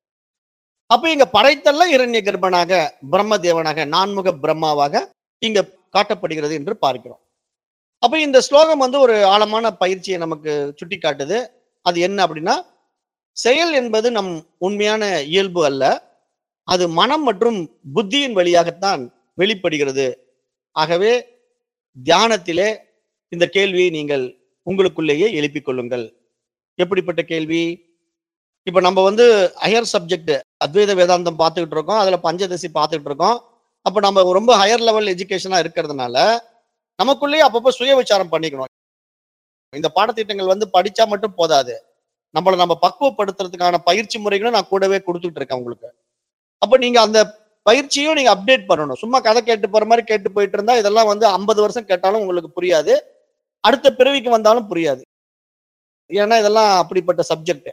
அப்ப இங்க படைத்தல்ல இரண்ய கர்ப்பனாக பிரம்ம தேவனாக நான்முக பிரம்மாவாக இங்க காட்டப்படுகிறது என்று பார்க்கிறோம் அப்ப இந்த ஸ்லோகம் வந்து ஒரு ஆழமான பயிற்சியை நமக்கு சுட்டி காட்டுது அது என்ன அப்படின்னா செயல் என்பது நம் உண்மையான இயல்பு அல்ல அது மனம் மற்றும் புத்தியின் வழியாகத்தான் வெளிப்படுகிறது ஆகவே தியானத்திலே இந்த கேள்வியை நீங்கள் உங்களுக்குள்ளேயே எழுப்பிக் கொள்ளுங்கள் எப்படிப்பட்ட கேள்வி இப்ப நம்ம வந்து ஹையர் சப்ஜெக்ட் அத்வைத வேதாந்தம் பார்த்துக்கிட்டு இருக்கோம் அதுல பஞ்சதசி பார்த்துக்கிட்டு இருக்கோம் அப்ப நம்ம ரொம்ப ஹையர் லெவல் எஜுகேஷனா இருக்கிறதுனால நமக்குள்ளேயே அப்பப்போ சுய விசாரம் பண்ணிக்கணும் இந்த பாடத்திட்டங்கள் வந்து படிச்சா மட்டும் போதாது நம்மளை நம்ம பக்குவப்படுத்துறதுக்கான பயிற்சி முறைகளும் நான் கூடவே கொடுத்துட்டு இருக்கேன் உங்களுக்கு அப்ப நீங்க அந்த பயிற்சியும் நீங்க அப்டேட் பண்ணணும் சும்மா கதை கேட்டு போற மாதிரி கேட்டு போயிட்டு இருந்தா இதெல்லாம் வந்து ஐம்பது வருஷம் கேட்டாலும் உங்களுக்கு புரியாது அடுத்த பிறவிக்கு வந்தாலும் புரியாது ஏன்னா இதெல்லாம் அப்படிப்பட்ட சப்ஜெக்ட்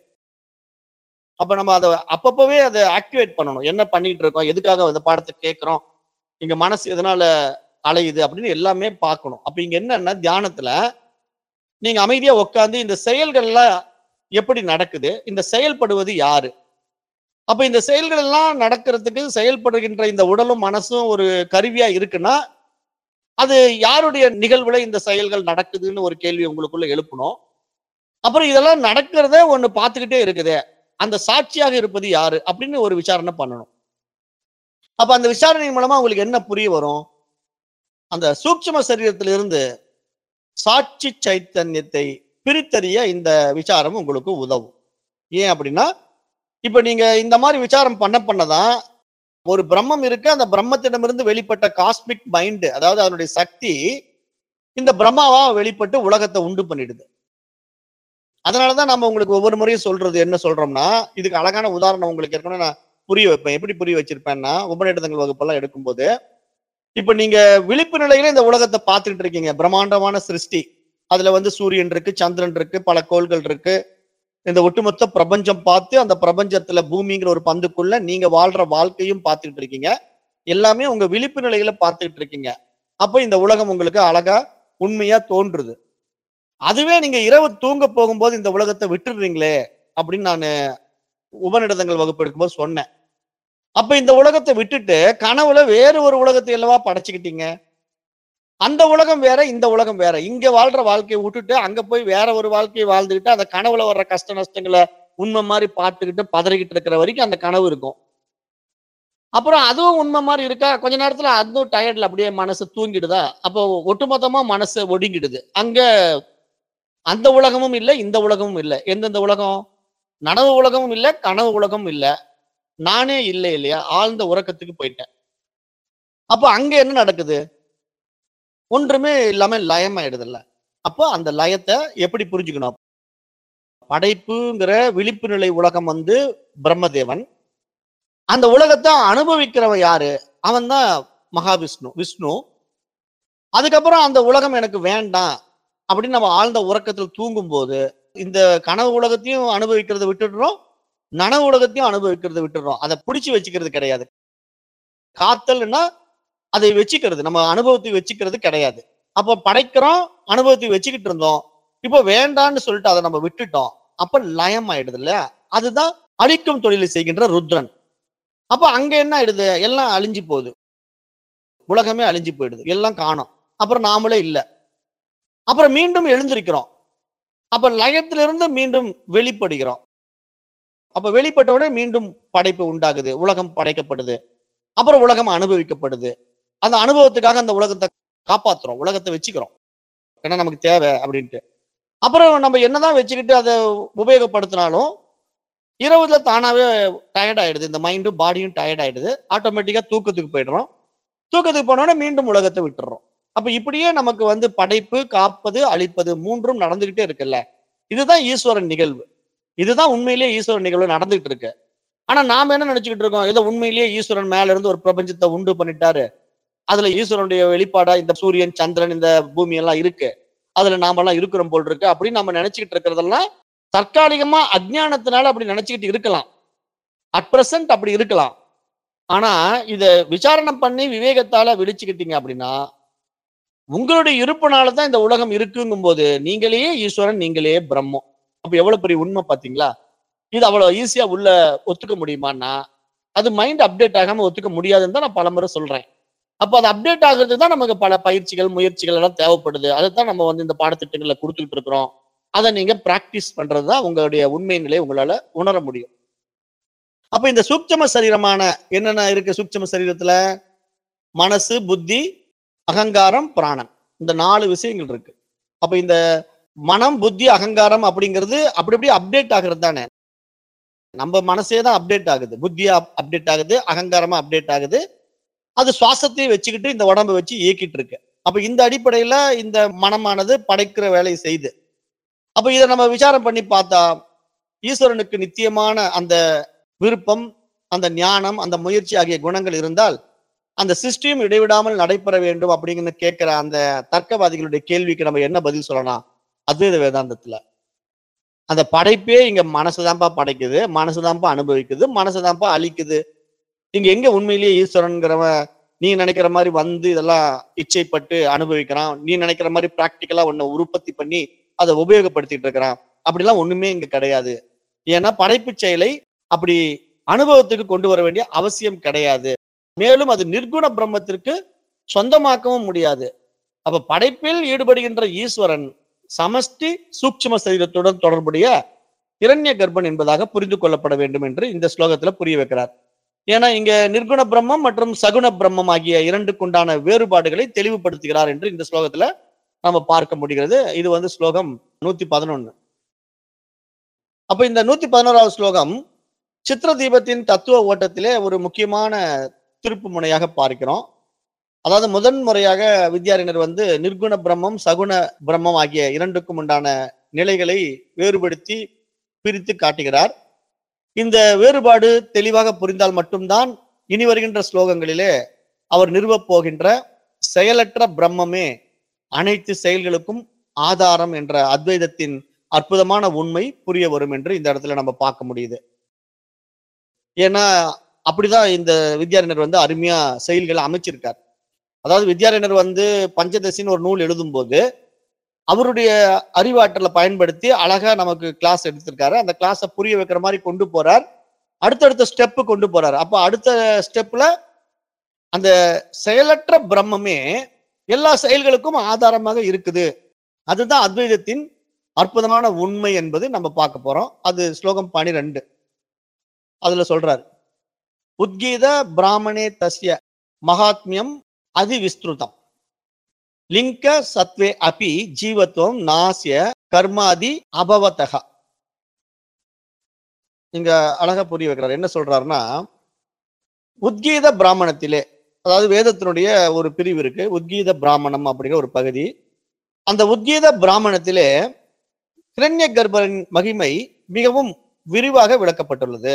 அப்ப நம்ம அதை அப்பப்பவே அதை ஆக்டிவேட் பண்ணணும் என்ன பண்ணிட்டு இருக்கோம் எதுக்காக இந்த பாடத்தை கேட்கிறோம் இங்க மனசு எதனால அலையுது அப்படின்னு எல்லாமே பார்க்கணும் அப்ப இங்க என்னன்னா தியானத்துல நீங்க அமைதியா உட்காந்து இந்த செயல்கள்லாம் எப்படி நடக்குது இந்த செயல்படுவது யாரு அப்ப இந்த செயல்கள் எல்லாம் நடக்கிறதுக்கு செயல்படுகின்ற இந்த உடலும் மனசும் ஒரு கருவியா இருக்குன்னா அது யாருடைய நிகழ்வுல இந்த செயல்கள் நடக்குதுன்னு ஒரு கேள்வி உங்களுக்குள்ள எழுப்பணும் அப்புறம் இதெல்லாம் நடக்கிறதே ஒண்ணு பார்த்துக்கிட்டே இருக்குதே அந்த சாட்சியாக இருப்பது யாரு அப்படின்னு ஒரு விசாரணை பண்ணணும் அப்ப அந்த விசாரணை மூலமா உங்களுக்கு என்ன புரிய வரும் அந்த சூட்சும சரீரத்திலிருந்து சாட்சி சைத்தன்யத்தை பிரித்தறிய இந்த விசாரம் உங்களுக்கு உதவும் ஏன் அப்படின்னா இப்ப நீங்க இந்த மாதிரி விசாரம் பண்ண பண்ணதான் ஒரு பிரம்மம் இருக்கு அந்த பிரம்மத்திடமிருந்து வெளிப்பட்ட காஸ்மிக் மைண்ட் அதாவது அதனுடைய சக்தி இந்த பிரம்மாவா வெளிப்பட்டு உலகத்தை உண்டு பண்ணிடுது அதனாலதான் நம்ம உங்களுக்கு ஒவ்வொரு முறையும் சொல்றது என்ன சொல்றோம்னா இதுக்கு அழகான உதாரணம் உங்களுக்கு ஏற்கனவே நான் புரிய வைப்பேன் எப்படி புரிய வச்சிருப்பேன்னா உபநிடதங்கள் வகுப்பெல்லாம் எடுக்கும்போது இப்ப நீங்க விழிப்பு நிலையில இந்த உலகத்தை பார்த்துட்டு இருக்கீங்க பிரம்மாண்டமான சிருஷ்டி அதுல வந்து சூரியன் இருக்கு சந்திரன் இருக்கு பல கோள்கள் இருக்கு இந்த ஒட்டுமொத்த பிரபஞ்சம் பார்த்து அந்த பிரபஞ்சத்துல பூமிங்கிற ஒரு பந்துக்குள்ள நீங்க வாழ்ற வாழ்க்கையும் பார்த்துட்டு இருக்கீங்க எல்லாமே உங்க விழிப்பு நிலையில பார்த்துட்டு இருக்கீங்க அப்ப இந்த உலகம் உங்களுக்கு அழகா உண்மையா தோன்றுது அதுவே நீங்க இரவு தூங்க போகும்போது இந்த உலகத்தை விட்டுடுறீங்களே அப்படின்னு நான் உபநிடதங்கள் வகுப்பு எடுக்கும்போது சொன்னேன் அப்ப இந்த உலகத்தை விட்டுட்டு கனவுல வேறு ஒரு உலகத்தை அல்லவா படைச்சுக்கிட்டீங்க அந்த உலகம் வேற இந்த உலகம் வேற இங்க வாழ்ற வாழ்க்கையை விட்டுட்டு அங்க போய் வேற ஒரு வாழ்க்கையை வாழ்ந்துகிட்டு அந்த கனவுல வர்ற கஷ்ட நஷ்டங்களை உண்மை மாதிரி பார்த்துக்கிட்டு பதறிக்கிட்டு இருக்கிற வரைக்கும் அந்த கனவு இருக்கும் அப்புறம் அதுவும் உண்மை மாதிரி இருக்கா கொஞ்ச நேரத்துல அதுவும் டயர்ட்ல அப்படியே மனசு தூங்கிடுதா அப்போ ஒட்டுமொத்தமா மனசு ஒடுங்கிடுது அங்க அந்த உலகமும் இல்லை இந்த உலகமும் இல்லை எந்தெந்த உலகம் நனவு உலகமும் இல்லை கனவு உலகமும் இல்லை நானே இல்லை இல்லையா ஆழ்ந்த உறக்கத்துக்கு போயிட்டேன் அப்போ அங்க என்ன நடக்குது ஒன்றுமே இல்லாம லயமாயிடுதுல்ல அப்போ அந்த லயத்தை எப்படி புரிஞ்சுக்கணும் படைப்புங்கிற விழிப்பு நிலை உலகம் வந்து பிரம்மதேவன் அந்த உலகத்தை அனுபவிக்கிறவன் யாரு அவன் தான் மகாவிஷ்ணு விஷ்ணு அதுக்கப்புறம் அந்த உலகம் எனக்கு வேண்டாம் அப்படின்னு நம்ம ஆழ்ந்த உறக்கத்தில் தூங்கும்போது இந்த கனவு உலகத்தையும் அனுபவிக்கிறத விட்டுடுறோம் நனவு உலகத்தையும் அனுபவிக்கிறத விட்டுடுறோம் அதை பிடிச்சு வச்சுக்கிறது கிடையாது காத்தல்னா அதை வச்சுக்கிறது நம்ம அனுபவத்தை வச்சுக்கிறது கிடையாது அப்போ படைக்கிறோம் அனுபவத்தை வச்சுக்கிட்டு இருந்தோம் இப்போ வேண்டான்னு சொல்லிட்டு அதை நம்ம விட்டுட்டோம் அப்ப லயம் ஆயிடுது இல்லையா அதுதான் அழிக்கும் தொழிலை செய்கின்ற ருத்ரன் அப்ப அங்க என்ன ஆயிடுது எல்லாம் அழிஞ்சு போகுது உலகமே அழிஞ்சு போயிடுது எல்லாம் காணோம் அப்புறம் நாமளே இல்லை அப்புறம் மீண்டும் எழுந்திருக்கிறோம் அப்ப லயத்திலிருந்து மீண்டும் வெளிப்படுகிறோம் அப்ப வெளிப்பட்ட உடனே மீண்டும் படைப்பு உண்டாகுது உலகம் படைக்கப்படுது அப்புறம் உலகம் அனுபவிக்கப்படுது அந்த அனுபவத்துக்காக அந்த உலகத்தை காப்பாத்துறோம் உலகத்தை வச்சுக்கிறோம் ஏன்னா நமக்கு தேவை அப்படின்ட்டு அப்புறம் நம்ம என்னதான் வச்சுக்கிட்டு அதை உபயோகப்படுத்தினாலும் இரவுல தானாவே டயர்ட் ஆயிடுது இந்த மைண்டும் பாடியும் டயர்ட் ஆயிடுது ஆட்டோமேட்டிக்கா தூக்கத்துக்கு போயிடுறோம் தூக்கத்துக்கு போனோடனே மீண்டும் உலகத்தை விட்டுறோம் அப்ப இப்படியே நமக்கு வந்து படைப்பு காப்பது அழிப்பது மூன்றும் நடந்துகிட்டே இருக்குல்ல இதுதான் ஈஸ்வரன் நிகழ்வு இதுதான் உண்மையிலேயே ஈஸ்வரன் நிகழ்வு நடந்துகிட்டு இருக்கு ஆனா நாம என்ன நினைச்சுக்கிட்டு இருக்கோம் ஏதோ உண்மையிலேயே ஈஸ்வரன் மேல இருந்து ஒரு பிரபஞ்சத்தை உண்டு பண்ணிட்டாரு அதுல ஈஸ்வரனுடைய வெளிப்பாடா இந்த சூரியன் சந்திரன் இந்த பூமி எல்லாம் இருக்கு அதுல நாம எல்லாம் இருக்கிறோம் போல் இருக்கு அப்படின்னு நம்ம நினைச்சுக்கிட்டு இருக்கிறதெல்லாம் தற்காலிகமா அஜ்ஞானத்தினால அப்படி நினைச்சுக்கிட்டு இருக்கலாம் அட் பிரசன்ட் அப்படி இருக்கலாம் ஆனா இத விசாரணை பண்ணி விவேகத்தால விழிச்சுக்கிட்டீங்க அப்படின்னா உங்களுடைய இருப்புனால தான் இந்த உலகம் இருக்குங்கும் போது நீங்களே ஈஸ்வரன் நீங்களே பிரம்மம் அப்ப எவ்வளவு பெரிய உண்மை பாத்தீங்களா இது அவ்வளவு ஈஸியா உள்ள ஒத்துக்க முடியுமான்னா அது மைண்ட் அப்டேட் ஆகாம ஒத்துக்க முடியாதுன்னு தான் நான் பலமுறை சொல்றேன் அப்ப அது அப்டேட் ஆகுறது தான் நமக்கு பல பயிற்சிகள் முயற்சிகள் எல்லாம் தேவைப்படுது அதை தான் நம்ம வந்து இந்த பாடத்திட்டங்களை கொடுத்துக்கிட்டு இருக்கிறோம் அதை நீங்க பிராக்டிஸ் பண்றது தான் உங்களுடைய உண்மை நிலையை உங்களால உணர முடியும் அப்ப இந்த சூட்சம சரீரமான என்னென்ன இருக்கு சூட்சம சரீரத்துல மனசு புத்தி அகங்காரம் பிராணன் இந்த நாலு விஷயங்கள் இருக்கு அப்ப இந்த மனம் புத்தி அகங்காரம் அப்படிங்கிறது அப்படி அப்படி அப்டேட் ஆகுறது தானே நம்ம மனசே தான் அப்டேட் ஆகுது புத்தியா அப்டேட் ஆகுது அகங்காரமா அப்டேட் ஆகுது அது சுவாசத்தையும் வச்சுக்கிட்டு இந்த உடம்பை வச்சு இயக்கிட்டு இருக்கு அப்ப இந்த அடிப்படையில இந்த மனமானது படைக்கிற வேலையை செய்யுது அப்ப இதை நம்ம விசாரம் பண்ணி பார்த்தா ஈஸ்வரனுக்கு நித்தியமான அந்த விருப்பம் அந்த ஞானம் அந்த முயற்சி ஆகிய குணங்கள் இருந்தால் அந்த சிருஷ்டியும் இடைவிடாமல் நடைபெற வேண்டும் அப்படிங்கன்னு கேட்கிற அந்த தர்க்கவாதிகளுடைய கேள்விக்கு நம்ம என்ன பதில் சொல்லலாம் அத்வைத வேதாந்தத்துல அந்த படைப்பே இங்க மனசுதான்ப்பா படைக்குது மனசுதான்ப்பா அனுபவிக்குது மனசுதான்ப்பா அழிக்குது இங்க எங்க உண்மையிலேயே ஈஸ்வரன்கிறவன் நீ நினைக்கிற மாதிரி வந்து இதெல்லாம் இச்சைப்பட்டு அனுபவிக்கிறான் நீ நினைக்கிற மாதிரி பிராக்டிக்கலா உன்னை உற்பத்தி பண்ணி அதை உபயோகப்படுத்திட்டு இருக்கிறான் அப்படிலாம் ஒண்ணுமே இங்க கிடையாது ஏன்னா படைப்பு செயலை அப்படி அனுபவத்துக்கு கொண்டு வர வேண்டிய அவசியம் கிடையாது மேலும் அது நிர்குண பிரம்மத்திற்கு சொந்தமாக்கவும் முடியாது அப்ப படைப்பில் ஈடுபடுகின்ற ஈஸ்வரன் சமஷ்டி சூட்சும சரீரத்துடன் தொடர்புடைய இரண்ய கர்ப்பன் என்பதாக புரிந்து கொள்ளப்பட வேண்டும் என்று இந்த ஸ்லோகத்துல புரிய வைக்கிறார் ஏன்னா இங்க நிர்குண பிரம்மம் மற்றும் சகுண பிரம்மம் ஆகிய இரண்டுக்குண்டான வேறுபாடுகளை தெளிவுபடுத்துகிறார் என்று இந்த ஸ்லோகத்துல நம்ம பார்க்க முடிகிறது இது வந்து ஸ்லோகம் நூத்தி பதினொன்னு அப்ப இந்த நூத்தி பதினோராவது ஸ்லோகம் சித்திர தீபத்தின் தத்துவ ஓட்டத்திலே ஒரு முக்கியமான திருப்பு முனையாக பார்க்கிறோம் அதாவது முதன் முறையாக வித்யாரண்யர் வந்து நிர்குண பிரம்மம் சகுண பிரம்மம் ஆகிய இரண்டுக்கும் உண்டான நிலைகளை வேறுபடுத்தி பிரித்து காட்டுகிறார் இந்த வேறுபாடு தெளிவாக புரிந்தால் மட்டும்தான் இனி வருகின்ற ஸ்லோகங்களிலே அவர் நிறுவப் போகின்ற செயலற்ற பிரம்மமே அனைத்து செயல்களுக்கும் ஆதாரம் என்ற அத்வைதத்தின் அற்புதமான உண்மை புரிய வரும் என்று இந்த இடத்துல நம்ம பார்க்க முடியுது ஏன்னா அப்படிதான் இந்த வித்யாரண்யர் வந்து அருமையா செயல்களை அமைச்சிருக்கார் அதாவது வித்யாரண்யர் வந்து பஞ்சதசின்னு ஒரு நூல் எழுதும்போது அவருடைய அறிவாற்றலை பயன்படுத்தி அழகா நமக்கு கிளாஸ் எடுத்திருக்காரு அந்த கிளாஸை புரிய வைக்கிற மாதிரி கொண்டு போறார் அடுத்தடுத்த ஸ்டெப்பு கொண்டு போறார் அப்ப அடுத்த ஸ்டெப்ல அந்த செயலற்ற பிரம்மமே எல்லா செயல்களுக்கும் ஆதாரமாக இருக்குது அதுதான் அத்வைதத்தின் அற்புதமான உண்மை என்பது நம்ம பார்க்க போறோம் அது ஸ்லோகம் பனிரெண்டு அதுல சொல்றாரு உத்கீத பிராமணே தஸ்ய மகாத்மியம் அதிவிஸ்திருதம் லிங்க சத்வே அபி ஜீவத்துவம் நாசிய கர்மாதி அபவதக இங்க அழகா புரிய வைக்கிறார் என்ன சொல்றாருன்னா உத்கீத பிராமணத்திலே அதாவது வேதத்தினுடைய ஒரு பிரிவு இருக்கு உத்கீத பிராமணம் அப்படிங்கிற ஒரு பகுதி அந்த உத்கீத பிராமணத்திலே கிரண்ய கர்ப்பரின் மகிமை மிகவும் விரிவாக விளக்கப்பட்டுள்ளது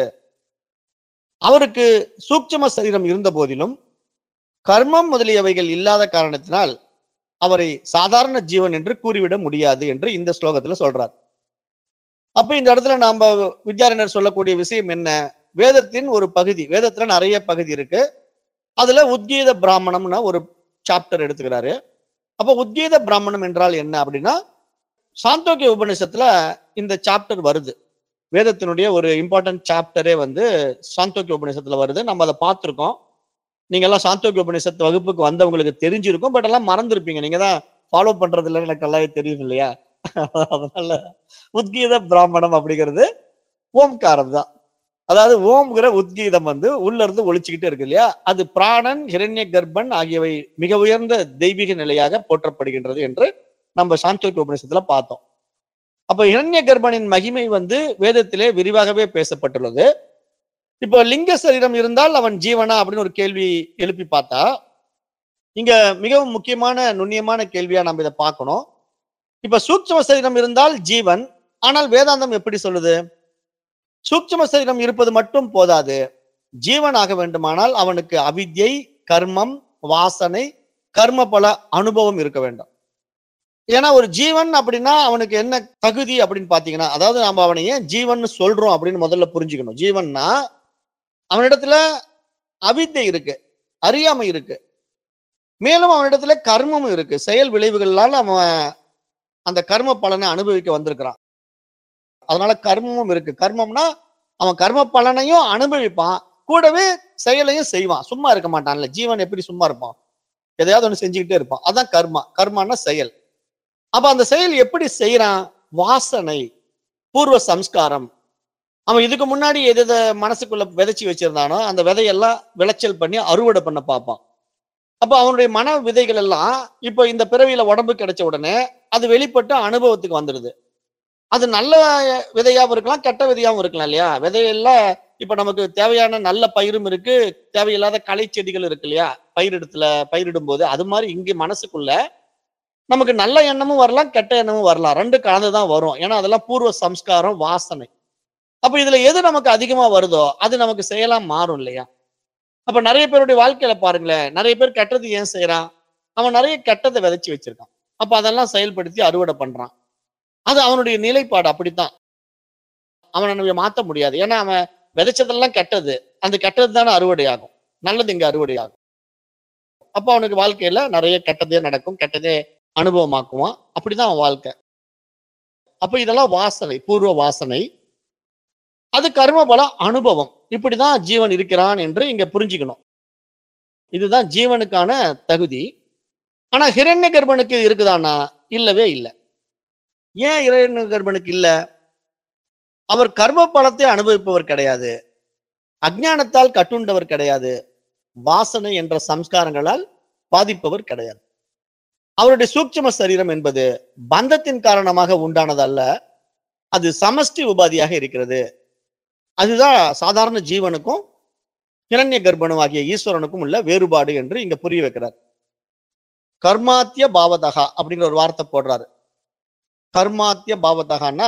அவருக்கு சூட்சும சரீரம் இருந்த போதிலும் கர்மம் முதலியவைகள் இல்லாத காரணத்தினால் அவரை சாதாரண ஜீவன் என்று கூறிவிட முடியாது என்று இந்த ஸ்லோகத்துல சொல்றார் அப்ப இந்த இடத்துல நாம வித்யாரண்யர் சொல்லக்கூடிய விஷயம் என்ன வேதத்தின் ஒரு பகுதி வேதத்துல நிறைய பகுதி இருக்கு அதுல உத்கீத பிராமணம்னு ஒரு சாப்டர் எடுத்துக்கிறாரு அப்ப உத்கீத பிராமணம் என்றால் என்ன அப்படின்னா சாந்தோக்கிய உபநிஷத்துல இந்த சாப்டர் வருது வேதத்தினுடைய ஒரு இம்பார்ட்டன்ட் சாப்டரே வந்து சாந்தோக்கிய உபநிஷத்துல வருது நம்ம அதை பார்த்துருக்கோம் நீங்க எல்லாம் சாந்தோக்கிய உபநிஷத்து வகுப்புக்கு வந்தவங்களுக்கு தெரிஞ்சிருக்கும் பட் எல்லாம் மறந்துருப்பீங்க நீங்க தான் ஃபாலோ பண்றது இல்லைன்னு எனக்கு நல்லாவே தெரியும் இல்லையா அதனால உத்கீத பிராமணம் அப்படிங்கிறது ஓம்காரம் தான் அதாவது ஓம்ங்கிற உத்கீதம் வந்து உள்ள இருந்து ஒழிச்சுக்கிட்டே இருக்கு இல்லையா அது பிராணன் ஹிரண்ய கர்ப்பன் ஆகியவை மிக உயர்ந்த தெய்வீக நிலையாக போற்றப்படுகின்றது என்று நம்ம சாந்தோக்கிய உபநிஷத்துல பார்த்தோம் அப்ப இரண்ய கர்ப்பனின் மகிமை வந்து வேதத்திலே விரிவாகவே பேசப்பட்டுள்ளது இப்போ லிங்க சரீரம் இருந்தால் அவன் ஜீவனா அப்படின்னு ஒரு கேள்வி எழுப்பி பார்த்தா இங்க மிகவும் முக்கியமான நுண்ணியமான கேள்வியா நம்ம இதை பார்க்கணும் இப்ப சூட்சும சரீரம் இருந்தால் ஜீவன் ஆனால் வேதாந்தம் எப்படி சொல்லுது சூட்சும சரீரம் இருப்பது மட்டும் போதாது ஜீவன் ஆக வேண்டுமானால் அவனுக்கு அவித்யை கர்மம் வாசனை கர்ம பல அனுபவம் இருக்க வேண்டும் ஏன்னா ஒரு ஜீவன் அப்படின்னா அவனுக்கு என்ன தகுதி அப்படின்னு பாத்தீங்கன்னா அதாவது நம்ம அவனை ஏன் ஜீவன் சொல்றோம் அப்படின்னு முதல்ல புரிஞ்சுக்கணும் ஜீவன்னா அவனிடத்துல அவித்தை இருக்கு அறியாமை இருக்கு மேலும் அவனிடத்துல கர்மமும் இருக்கு செயல் விளைவுகளால் அவன் அந்த கர்ம பலனை அனுபவிக்க வந்திருக்கிறான் அதனால கர்மமும் இருக்கு கர்மம்னா அவன் கர்ம பலனையும் அனுபவிப்பான் கூடவே செயலையும் செய்வான் சும்மா இருக்க மாட்டான்ல ஜீவன் எப்படி சும்மா இருப்பான் எதையாவது ஒண்ணு செஞ்சுக்கிட்டே இருப்பான் அதான் கர்மா கர்மான்னா செயல் அப்ப அந்த செயல் எப்படி செய்யறான் வாசனை பூர்வ சம்ஸ்காரம் அவன் இதுக்கு முன்னாடி எது எதை மனசுக்குள்ள விதைச்சி வச்சிருந்தானோ அந்த விதையெல்லாம் விளைச்சல் பண்ணி அறுவடை பண்ண பார்ப்பான் அப்ப அவனுடைய மன விதைகள் எல்லாம் இப்ப இந்த பிறவியில உடம்பு கிடைச்ச உடனே அது வெளிப்பட்டு அனுபவத்துக்கு வந்துடுது அது நல்ல விதையாவும் இருக்கலாம் கெட்ட விதையாவும் இருக்கலாம் இல்லையா விதையெல்லாம் இப்ப நமக்கு தேவையான நல்ல பயிரும் இருக்கு தேவையில்லாத களை செடிகள் இருக்கு இல்லையா பயிரிடத்துல பயிரிடும் போது அது மாதிரி இங்க மனசுக்குள்ள நமக்கு நல்ல எண்ணமும் வரலாம் கெட்ட எண்ணமும் வரலாம் ரெண்டு கலந்துதான் வரும் ஏன்னா அதெல்லாம் பூர்வ சம்ஸ்காரம் வாசனை அப்ப இதுல எது நமக்கு அதிகமா வருதோ அது நமக்கு செயலா மாறும் இல்லையா அப்ப நிறைய பேருடைய வாழ்க்கையில பாருங்களேன் நிறைய பேர் கெட்டது ஏன் செய்யறான் அவன் நிறைய கெட்டதை விதைச்சு வச்சிருக்கான் அப்ப அதெல்லாம் செயல்படுத்தி அறுவடை பண்றான் அது அவனுடைய நிலைப்பாடு அப்படித்தான் அவனை நம்ம மாத்த முடியாது ஏன்னா அவன் விதைச்சதெல்லாம் கெட்டது அந்த கெட்டது தானே அறுவடை ஆகும் நல்லது இங்க அறுவடை ஆகும் அப்ப அவனுக்கு வாழ்க்கையில நிறைய கெட்டதே நடக்கும் கெட்டதே அனுபவமாக்குவான் அப்படிதான் அவன் வாழ்க்கை அப்ப இதெல்லாம் வாசனை பூர்வ வாசனை அது கர்ம பல அனுபவம் இப்படிதான் ஜீவன் இருக்கிறான் என்று இங்க புரிஞ்சுக்கணும் இதுதான் ஜீவனுக்கான தகுதி ஆனா ஹிரண்ய கர்ப்பனுக்கு இருக்குதானா இல்லவே இல்லை ஏன் ஹிரண்ய கர்ப்பனுக்கு இல்ல அவர் கர்ம பலத்தை அனுபவிப்பவர் கிடையாது அஜ்ஞானத்தால் கட்டுண்டவர் கிடையாது வாசனை என்ற சம்ஸ்காரங்களால் பாதிப்பவர் கிடையாது அவருடைய சூட்சும சரீரம் என்பது பந்தத்தின் காரணமாக உண்டானதல்ல அது சமஷ்டி உபாதியாக இருக்கிறது அதுதான் சாதாரண ஜீவனுக்கும் ஹிரண்ய கர்ப்பனும் ஆகிய ஈஸ்வரனுக்கும் உள்ள வேறுபாடு என்று இங்க புரிய வைக்கிறார் கர்மாத்திய பாவதகா அப்படிங்கிற ஒரு வார்த்தை போடுறாரு கர்மாத்திய பாவதகான்னா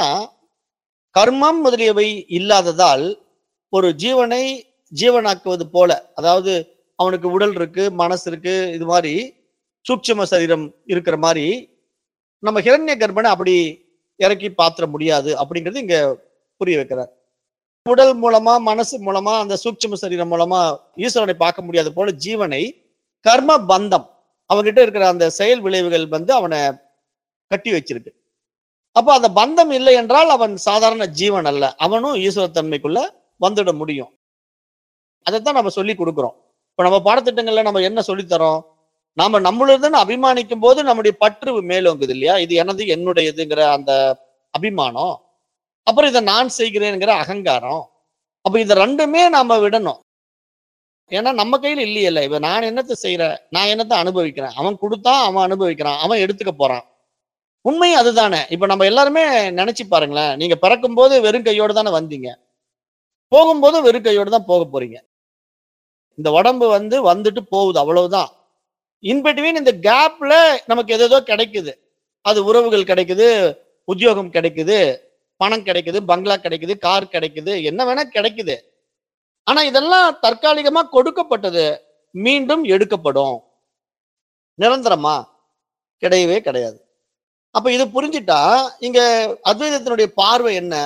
கர்மம் முதலியவை இல்லாததால் ஒரு ஜீவனை ஜீவனாக்குவது போல அதாவது அவனுக்கு உடல் இருக்கு மனசு இருக்கு இது மாதிரி சூட்சும சரீரம் இருக்கிற மாதிரி நம்ம ஹிரண்ய கர்ப்பனை அப்படி இறக்கி பாத்திர முடியாது அப்படிங்கிறது இங்க புரிய வைக்கிறார் உடல் மூலமா மனசு மூலமா அந்த சூட்சும சரீரம் மூலமா ஈஸ்வரனை பார்க்க முடியாத போல ஜீவனை கர்ம பந்தம் அவன்கிட்ட இருக்கிற அந்த செயல் விளைவுகள் வந்து அவனை கட்டி வச்சிருக்கு அப்போ அந்த பந்தம் இல்லை என்றால் அவன் சாதாரண ஜீவன் அல்ல அவனும் ஈஸ்வர தன்மைக்குள்ள வந்துட முடியும் அதைத்தான் நம்ம சொல்லி கொடுக்குறோம் இப்ப நம்ம பாடத்திட்டங்கள்ல நம்ம என்ன சொல்லித் தரோம் நாம நம்மளுடன் அபிமானிக்கும் போது நம்முடைய பற்று மேலோங்குது இல்லையா இது எனது என்னுடையதுங்கிற அந்த அபிமானம் அப்புறம் இதை நான் செய்கிறேங்கிற அகங்காரம் அப்ப இதை ரெண்டுமே நாம விடணும் ஏன்னா நம்ம கையில இல்லையல்ல இப்ப நான் என்னத்தை செய்யறேன் நான் என்னத்தை அனுபவிக்கிறேன் அவன் கொடுத்தான் அவன் அனுபவிக்கிறான் அவன் எடுத்துக்க போறான் உண்மை அதுதானே இப்ப நம்ம எல்லாருமே நினைச்சு பாருங்களேன் நீங்க பிறக்கும் போது வெறும் கையோட தானே வந்தீங்க போகும்போது வெறும் கையோட தான் போக போறீங்க இந்த உடம்பு வந்து வந்துட்டு போகுது அவ்வளவுதான் இன்பிட்வீன் இந்த கேப்ல நமக்கு எதேதோ கிடைக்குது அது உறவுகள் கிடைக்குது உத்தியோகம் கிடைக்குது பணம் கிடைக்குது பங்களா கிடைக்குது கார் கிடைக்குது என்ன வேணா கிடைக்குது ஆனா இதெல்லாம் தற்காலிகமா கொடுக்கப்பட்டது மீண்டும் எடுக்கப்படும் நிரந்தரமா கிடையவே கிடையாது அப்ப இது புரிஞ்சிட்டா இங்க அத்வைதத்தினுடைய பார்வை என்ன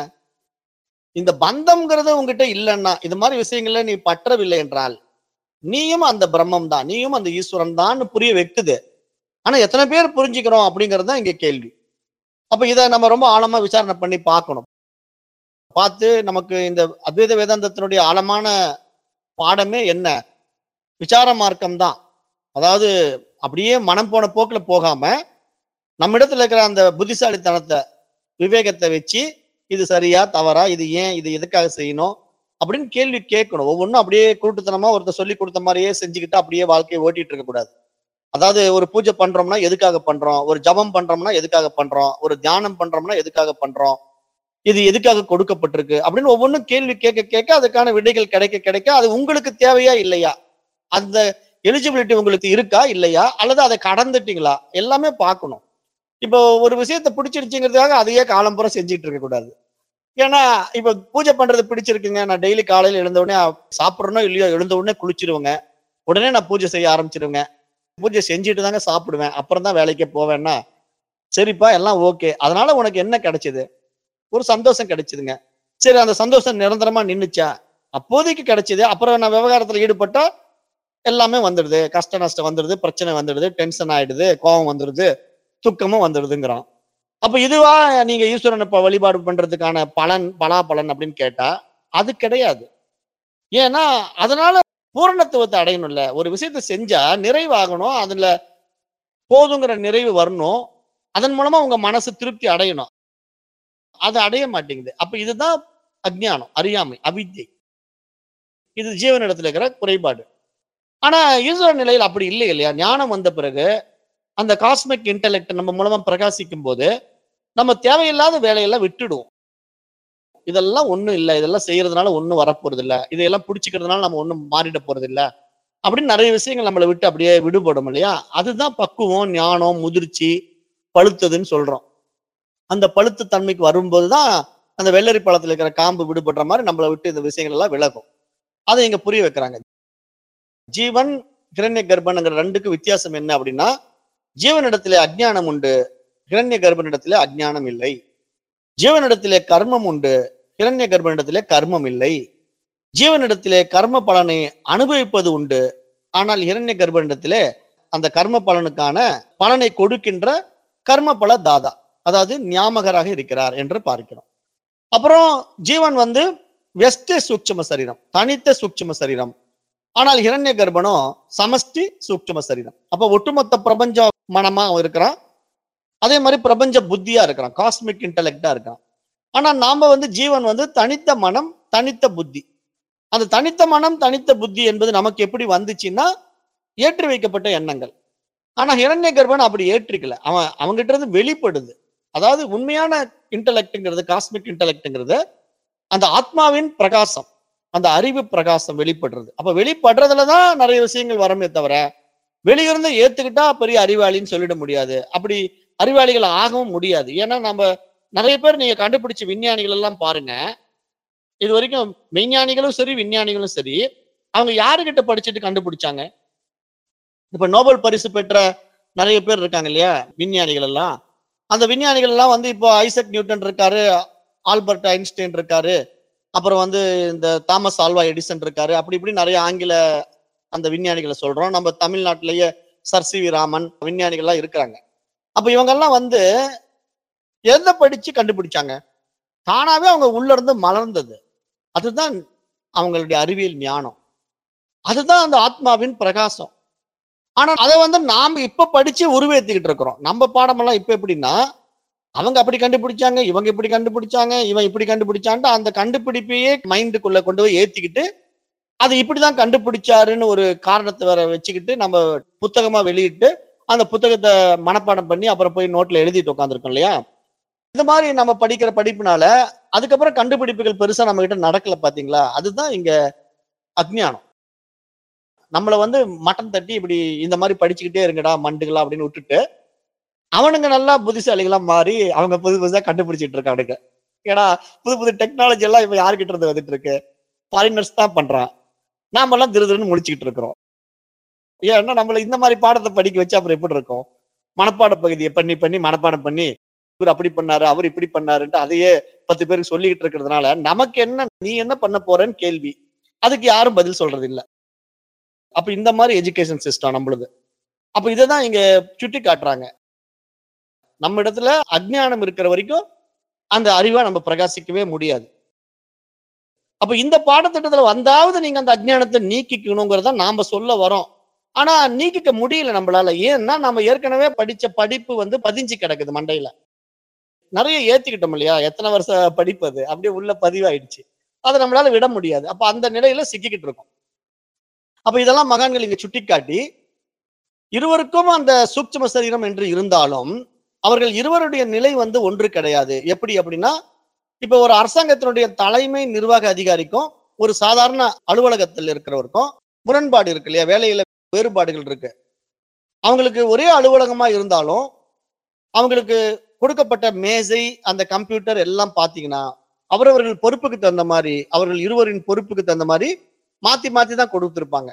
இந்த பந்தம்ங்கிறது உங்ககிட்ட இல்லைன்னா இது மாதிரி விஷயங்கள்ல நீ பற்றவில்லை என்றால் நீயும் அந்த பிரம்மம் தான் நீயும் அந்த ஈஸ்வரன் தான் புரிய வைக்குது ஆனா எத்தனை பேர் புரிஞ்சுக்கிறோம் அப்படிங்கிறது தான் இங்க கேள்வி அப்ப இதை நம்ம ரொம்ப ஆழமா விசாரணை பண்ணி பார்க்கணும் பார்த்து நமக்கு இந்த அத்வைத வேதாந்தத்தினுடைய ஆழமான பாடமே என்ன விசார மார்க்கம் தான் அதாவது அப்படியே மனம் போன போக்குல போகாம நம்ம இடத்துல இருக்கிற அந்த புத்திசாலித்தனத்தை விவேகத்தை வச்சு இது சரியா தவறா இது ஏன் இது எதுக்காக செய்யணும் அப்படின்னு கேள்வி கேட்கணும் ஒவ்வொன்றும் அப்படியே குருட்டுத்தனமா ஒருத்தர் சொல்லி கொடுத்த மாதிரியே செஞ்சுக்கிட்டு அப்படியே வாழ்க்கையை ஓட்டிட்டு இருக்க கூடாது அதாவது ஒரு பூஜை பண்றோம்னா எதுக்காக பண்றோம் ஒரு ஜபம் பண்றோம்னா எதுக்காக பண்றோம் ஒரு தியானம் பண்றோம்னா எதுக்காக பண்றோம் இது எதுக்காக கொடுக்கப்பட்டிருக்கு அப்படின்னு ஒவ்வொன்றும் கேள்வி கேட்க கேட்க அதுக்கான விடைகள் கிடைக்க கிடைக்க அது உங்களுக்கு தேவையா இல்லையா அந்த எலிஜிபிலிட்டி உங்களுக்கு இருக்கா இல்லையா அல்லது அதை கடந்துட்டீங்களா எல்லாமே பார்க்கணும் இப்போ ஒரு விஷயத்தை பிடிச்சிருச்சுங்கிறதுக்காக அதையே காலம்புறம் செஞ்சுட்டு இருக்க கூடாது ஏன்னா இப்ப பூஜை பண்றது பிடிச்சிருக்குங்க நான் டெய்லி காலையில எழுந்த உடனே சாப்பிடணும் இல்லையோ எழுந்த உடனே குளிச்சிருவேங்க உடனே நான் பூஜை செய்ய ஆரம்பிச்சிருவேங்க பூஜை செஞ்சுட்டு தாங்க சாப்பிடுவேன் அப்புறம் தான் வேலைக்கே போவேன்னா சரிப்பா எல்லாம் ஓகே அதனால உனக்கு என்ன கிடைச்சது ஒரு சந்தோஷம் கிடைச்சதுங்க சரி அந்த சந்தோஷம் நிரந்தரமா நின்னுச்சா அப்போதைக்கு கிடைச்சது அப்புறம் நான் விவகாரத்துல ஈடுபட்டா எல்லாமே வந்துடுது கஷ்ட நஷ்டம் வந்துடுது பிரச்சனை வந்துடுது டென்ஷன் ஆயிடுது கோபம் வந்துடுது துக்கமும் வந்துடுதுங்கிறான் அப்ப இதுவா நீங்க ஈஸ்வரனை இப்ப வழிபாடு பண்றதுக்கான பலன் பலாபலன் அப்படின்னு கேட்டா அது கிடையாது ஏன்னா அதனால பூரணத்துவத்தை அடையணும்ல ஒரு விஷயத்தை செஞ்சா நிறைவாகணும் அதுல போதுங்கிற நிறைவு வரணும் அதன் மூலமா உங்க மனசு திருப்தி அடையணும் அது அடைய மாட்டேங்குது அப்ப இதுதான் அஜ்ஞானம் அறியாமை அவித்யை இது ஜீவனிடத்துல இருக்கிற குறைபாடு ஆனா ஈஸ்வர நிலையில் அப்படி இல்லை இல்லையா ஞானம் வந்த பிறகு அந்த காஸ்மிக் இன்டெலெக்ட் நம்ம மூலமா பிரகாசிக்கும் போது நம்ம தேவையில்லாத வேலையெல்லாம் விட்டுடுவோம் இதெல்லாம் ஒண்ணும் இல்லை இதெல்லாம் செய்யறதுனால ஒண்ணும் வரப்போறது இல்ல இதையெல்லாம் பிடிச்சிக்கிறதுனால நம்ம ஒண்ணும் மாறிட போறது இல்ல அப்படின்னு நிறைய விஷயங்கள் நம்மளை விட்டு அப்படியே விடுபடும் இல்லையா அதுதான் பக்குவம் ஞானம் முதிர்ச்சி பழுத்ததுன்னு சொல்றோம் அந்த பழுத்த தன்மைக்கு வரும்போதுதான் அந்த வெள்ளரி பழத்துல இருக்கிற காம்பு விடுபடுற மாதிரி நம்மளை விட்டு இந்த விஷயங்கள் எல்லாம் விலகும் அதை இங்க புரிய வைக்கிறாங்க ஜீவன் கிரண்ய கர்ப்பன்ங்கிற ரெண்டுக்கு வித்தியாசம் என்ன அப்படின்னா ஜீவனிடத்திலே அஜ்ஞானம் உண்டு கிரண்ய கர்ப்பனிடத்திலே அஜ்ஞானம் இல்லை ஜீவனிடத்திலே கர்மம் உண்டு கிரண்ய கர்ப்பனிடத்திலே கர்மம் இல்லை ஜீவனிடத்திலே கர்ம பலனை அனுபவிப்பது உண்டு ஆனால் இரண்ய கர்ப்பனிடத்திலே அந்த கர்ம பலனுக்கான பலனை கொடுக்கின்ற கர்ம பல தாதா அதாவது ஞாமகராக இருக்கிறார் என்று பார்க்கிறோம் அப்புறம் ஜீவன் வந்து வெஸ்ட் சூட்சும சரீரம் தனித்த சூட்சும சரீரம் ஆனால் இரண்ய கர்ப்பனும் சமஷ்டி சூட்சும சரீரம் அப்ப ஒட்டுமொத்த பிரபஞ்ச மனமா அவன் இருக்கிறான் அதே மாதிரி பிரபஞ்ச புத்தியா இருக்கிறான் காஸ்மிக் இன்டெலெக்டா இருக்கான் ஆனா நாம வந்து ஜீவன் வந்து தனித்த மனம் தனித்த புத்தி அந்த தனித்த மனம் தனித்த புத்தி என்பது நமக்கு எப்படி வந்துச்சுன்னா ஏற்றி வைக்கப்பட்ட எண்ணங்கள் ஆனா ஹிரண்ய கர்ப்பன் அப்படி ஏற்றிக்கல அவன் அவங்ககிட்ட இருந்து வெளிப்படுது அதாவது உண்மையான இன்டெலெக்ட்ங்கிறது காஸ்மிக் இன்டெலெக்ட்ங்கிறது அந்த ஆத்மாவின் பிரகாசம் அந்த அறிவு பிரகாசம் வெளிப்படுறது அப்ப வெளிப்படுறதுல தான் நிறைய விஷயங்கள் வரமே தவிர வெளியிருந்து ஏத்துக்கிட்டா பெரிய அறிவாளின்னு சொல்லிட முடியாது அப்படி அறிவாளிகள் ஆகவும் முடியாது ஏன்னா நம்ம நிறைய பேர் நீங்க கண்டுபிடிச்ச விஞ்ஞானிகள் எல்லாம் பாருங்க இது வரைக்கும் மெய்ஞானிகளும் சரி விஞ்ஞானிகளும் சரி அவங்க யாருகிட்ட படிச்சுட்டு கண்டுபிடிச்சாங்க இப்ப நோபல் பரிசு பெற்ற நிறைய பேர் இருக்காங்க இல்லையா விஞ்ஞானிகள் எல்லாம் அந்த விஞ்ஞானிகள் எல்லாம் வந்து இப்போ ஐசக் நியூட்டன் இருக்காரு ஆல்பர்ட் ஐன்ஸ்டைன் இருக்காரு அப்புறம் வந்து இந்த தாமஸ் ஆல்வா எடிசன் இருக்காரு அப்படி இப்படி நிறைய ஆங்கில அந்த விஞ்ஞானிகளை சொல்றோம் நம்ம தமிழ்நாட்டிலேயே சர் சி வி ராமன் விஞ்ஞானிகள்லாம் இருக்கிறாங்க அப்ப இவங்கெல்லாம் வந்து எதை படிச்சு கண்டுபிடிச்சாங்க தானாவே அவங்க உள்ள இருந்து மலர்ந்தது அதுதான் அவங்களுடைய அறிவியல் ஞானம் அதுதான் அந்த ஆத்மாவின் பிரகாசம் ஆனா அதை வந்து நாம இப்ப படிச்சு உருவேத்திக்கிட்டு இருக்கிறோம் நம்ம பாடமெல்லாம் இப்ப எப்படின்னா அவங்க அப்படி கண்டுபிடிச்சாங்க இவங்க இப்படி கண்டுபிடிச்சாங்க இவன் இப்படி கண்டுபிடிச்சான்ட்டு அந்த கண்டுபிடிப்பையே மைண்டுக்குள்ள கொண்டு போய் ஏத்திக்கிட்டு அது இப்படிதான் கண்டுபிடிச்சாருன்னு ஒரு காரணத்தை வேற வச்சுக்கிட்டு நம்ம புத்தகமா வெளியிட்டு அந்த புத்தகத்தை மனப்பாடம் பண்ணி அப்புறம் போய் நோட்ல எழுதிட்டு உட்காந்துருக்கோம் இல்லையா இந்த மாதிரி நம்ம படிக்கிற படிப்புனால அதுக்கப்புறம் கண்டுபிடிப்புகள் பெருசா நம்ம கிட்ட நடக்கல பாத்தீங்களா அதுதான் இங்க அஜ்ஞானம் நம்மள வந்து மட்டன் தட்டி இப்படி இந்த மாதிரி படிச்சுக்கிட்டே இருங்கடா மண்டுகளா அப்படின்னு விட்டுட்டு அவனுங்க நல்லா புத்திசாலிகளா மாறி அவங்க புது புதுசா கண்டுபிடிச்சிட்டு இருக்கானுங்க ஏன்னா புது புது டெக்னாலஜி எல்லாம் இப்ப யாருக்கிட்ட இருந்து வந்துட்டு இருக்கு ஃபாரினர்ஸ் தான் பண்றான் நாம எல்லாம் திரு திருன்னு முடிச்சுக்கிட்டு இருக்கிறோம் ஏன்னா நம்மள இந்த மாதிரி பாடத்தை படிக்க வச்சு அப்புறம் எப்படி இருக்கும் மனப்பாட பகுதியை பண்ணி பண்ணி மனப்பாடம் பண்ணி இவர் அப்படி பண்ணாரு அவர் இப்படி பண்ணாருன்ட்டு அதையே பத்து பேருக்கு சொல்லிக்கிட்டு இருக்கிறதுனால நமக்கு என்ன நீ என்ன பண்ண போறேன்னு கேள்வி அதுக்கு யாரும் பதில் சொல்றது இல்ல அப்ப இந்த மாதிரி எஜுகேஷன் சிஸ்டம் நம்மளுது அப்ப இதை தான் இங்க சுட்டி காட்டுறாங்க நம்ம இடத்துல அஜ்ஞானம் இருக்கிற வரைக்கும் அந்த அறிவை நம்ம பிரகாசிக்கவே முடியாது அப்ப இந்த பாடத்திட்டத்துல வந்தாவது நீங்க அந்த அஜ்ஞானத்தை நீக்கிக்கணுங்கிறத நாம சொல்ல வரோம் ஆனா நீக்கிக்க முடியல நம்மளால ஏன்னா நம்ம ஏற்கனவே படிச்ச படிப்பு வந்து பதிஞ்சு கிடக்குது மண்டையில நிறைய ஏத்திக்கிட்டோம் இல்லையா எத்தனை வருஷ படிப்பு அது அப்படியே உள்ள பதிவாயிடுச்சு அதை நம்மளால விட முடியாது அப்ப அந்த நிலையில சிக்கிக்கிட்டு இருக்கோம் அப்ப இதெல்லாம் மகான்கள் இங்க சுட்டிக்காட்டி இருவருக்கும் அந்த சூட்சும சரீரம் என்று இருந்தாலும் அவர்கள் இருவருடைய நிலை வந்து ஒன்று கிடையாது எப்படி அப்படின்னா இப்ப ஒரு அரசாங்கத்தினுடைய தலைமை நிர்வாக அதிகாரிக்கும் ஒரு சாதாரண அலுவலகத்தில் இருக்கிறவருக்கும் முரண்பாடு இருக்கு இல்லையா வேலையில வேறுபாடுகள் இருக்கு அவங்களுக்கு ஒரே அலுவலகமா இருந்தாலும் அவங்களுக்கு கொடுக்கப்பட்ட மேசை அந்த கம்ப்யூட்டர் எல்லாம் பாத்தீங்கன்னா அவரவர்கள் பொறுப்புக்கு தகுந்த மாதிரி அவர்கள் இருவரின் பொறுப்புக்கு தகுந்த மாதிரி மாத்தி மாத்தி தான் கொடுத்திருப்பாங்க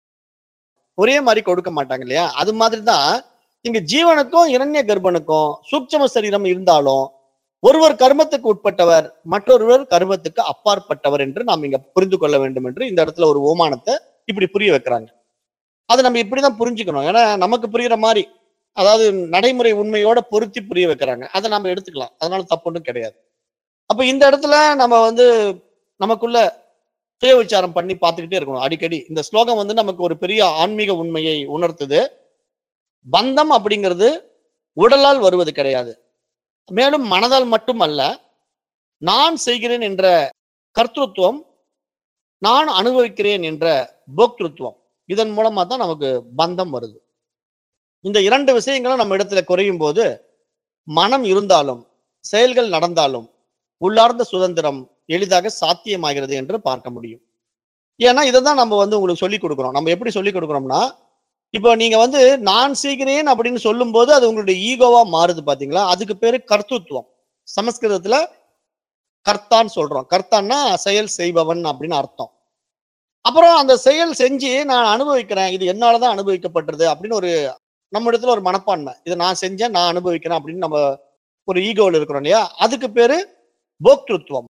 ஒரே மாதிரி கொடுக்க மாட்டாங்க இல்லையா அது மாதிரி தான் இங்க ஜீவனுக்கும் இரண்ய கர்ப்பனுக்கும் சூட்சம சரீரம் இருந்தாலும் ஒருவர் கர்மத்துக்கு உட்பட்டவர் மற்றொருவர் கர்மத்துக்கு அப்பாற்பட்டவர் என்று நாம் இங்க புரிந்து கொள்ள வேண்டும் என்று இந்த இடத்துல ஒரு ஓமானத்தை இப்படி புரிய வைக்கிறாங்க அதை நம்ம இப்படிதான் புரிஞ்சுக்கணும் ஏன்னா நமக்கு புரியுற மாதிரி அதாவது நடைமுறை உண்மையோட பொருத்தி புரிய வைக்கிறாங்க அதை நம்ம எடுத்துக்கலாம் அதனால தப்பு ஒன்றும் கிடையாது அப்ப இந்த இடத்துல நம்ம வந்து நமக்குள்ள சுய விசாரம் பண்ணி பார்த்துக்கிட்டே இருக்கணும் அடிக்கடி இந்த ஸ்லோகம் வந்து நமக்கு ஒரு பெரிய ஆன்மீக உண்மையை உணர்த்துது பந்தம் அப்படிங்கிறது உடலால் வருவது கிடையாது மேலும் மனதால் மட்டும் அல்ல நான் செய்கிறேன் என்ற கர்த்தத்துவம் நான் அனுபவிக்கிறேன் என்ற போக்திருத்துவம் இதன் மூலமா தான் நமக்கு பந்தம் வருது இந்த இரண்டு விஷயங்களும் நம்ம இடத்துல குறையும் போது மனம் இருந்தாலும் செயல்கள் நடந்தாலும் உள்ளார்ந்த சுதந்திரம் எளிதாக சாத்தியமாகிறது என்று பார்க்க முடியும் ஏன்னா இதை தான் நம்ம வந்து உங்களுக்கு சொல்லி கொடுக்குறோம் நம்ம எப்படி சொல்லி கொடுக்குறோம்னா இப்போ நீங்க வந்து நான் செய்கிறேன் அப்படின்னு சொல்லும்போது அது உங்களுடைய ஈகோவா மாறுது பாத்தீங்களா அதுக்கு பேரு கர்த்தத்துவம் சமஸ்கிருதத்துல கர்த்தான்னு சொல்றோம் கர்த்தான்னா செயல் செய்பவன் அப்படின்னு அர்த்தம் அப்புறம் அந்த செயல் செஞ்சு நான் அனுபவிக்கிறேன் இது என்னாலதான் அனுபவிக்கப்பட்டது அப்படின்னு ஒரு நம்ம இடத்துல ஒரு மனப்பான்மை இதை நான் செஞ்சேன் நான் அனுபவிக்கிறேன் அப்படின்னு நம்ம ஒரு ஈகோவில் இருக்கிறோம் இல்லையா அதுக்கு பேரு போக்திருத்துவம்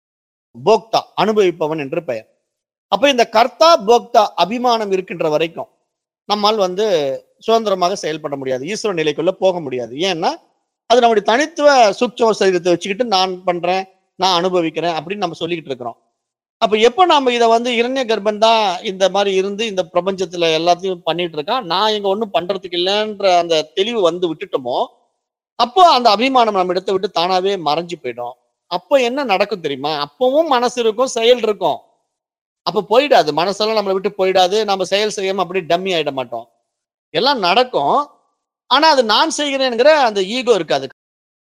போக்தா அனுபவிப்பவன் என்று பெயர் அப்ப இந்த கர்த்தா போக்தா அபிமானம் இருக்கின்ற வரைக்கும் நம்மால் வந்து சுதந்திரமாக செயல்பட முடியாது ஈஸ்வர நிலைக்குள்ள போக முடியாது ஏன்னா அது நம்முடைய தனித்துவ சூட்சம சரீரத்தை வச்சுக்கிட்டு நான் பண்றேன் நான் அனுபவிக்கிறேன் அப்படின்னு நம்ம சொல்லிக்கிட்டு இருக்கிறோம் அப்ப எப்போ நாம இதை வந்து இரண்ய கர்ப்பன் தான் இந்த மாதிரி இருந்து இந்த பிரபஞ்சத்துல எல்லாத்தையும் பண்ணிட்டு இருக்கான் நான் இங்க ஒண்ணும் பண்றதுக்கு இல்லைன்ற அந்த தெளிவு வந்து விட்டுட்டோமோ அப்போ அந்த அபிமானம் நம்ம இடத்தை விட்டு தானாவே மறைஞ்சு போயிடும் அப்போ என்ன நடக்கும் தெரியுமா அப்பவும் மனசு இருக்கும் செயல் இருக்கும் அப்ப போயிடாது மனசெல்லாம் நம்மளை விட்டு போயிடாது நம்ம செயல் செய்யாம அப்படியே டம்மி ஆயிட மாட்டோம் எல்லாம் நடக்கும் ஆனா அது நான் செய்கிறேங்கிற அந்த ஈகோ இருக்காது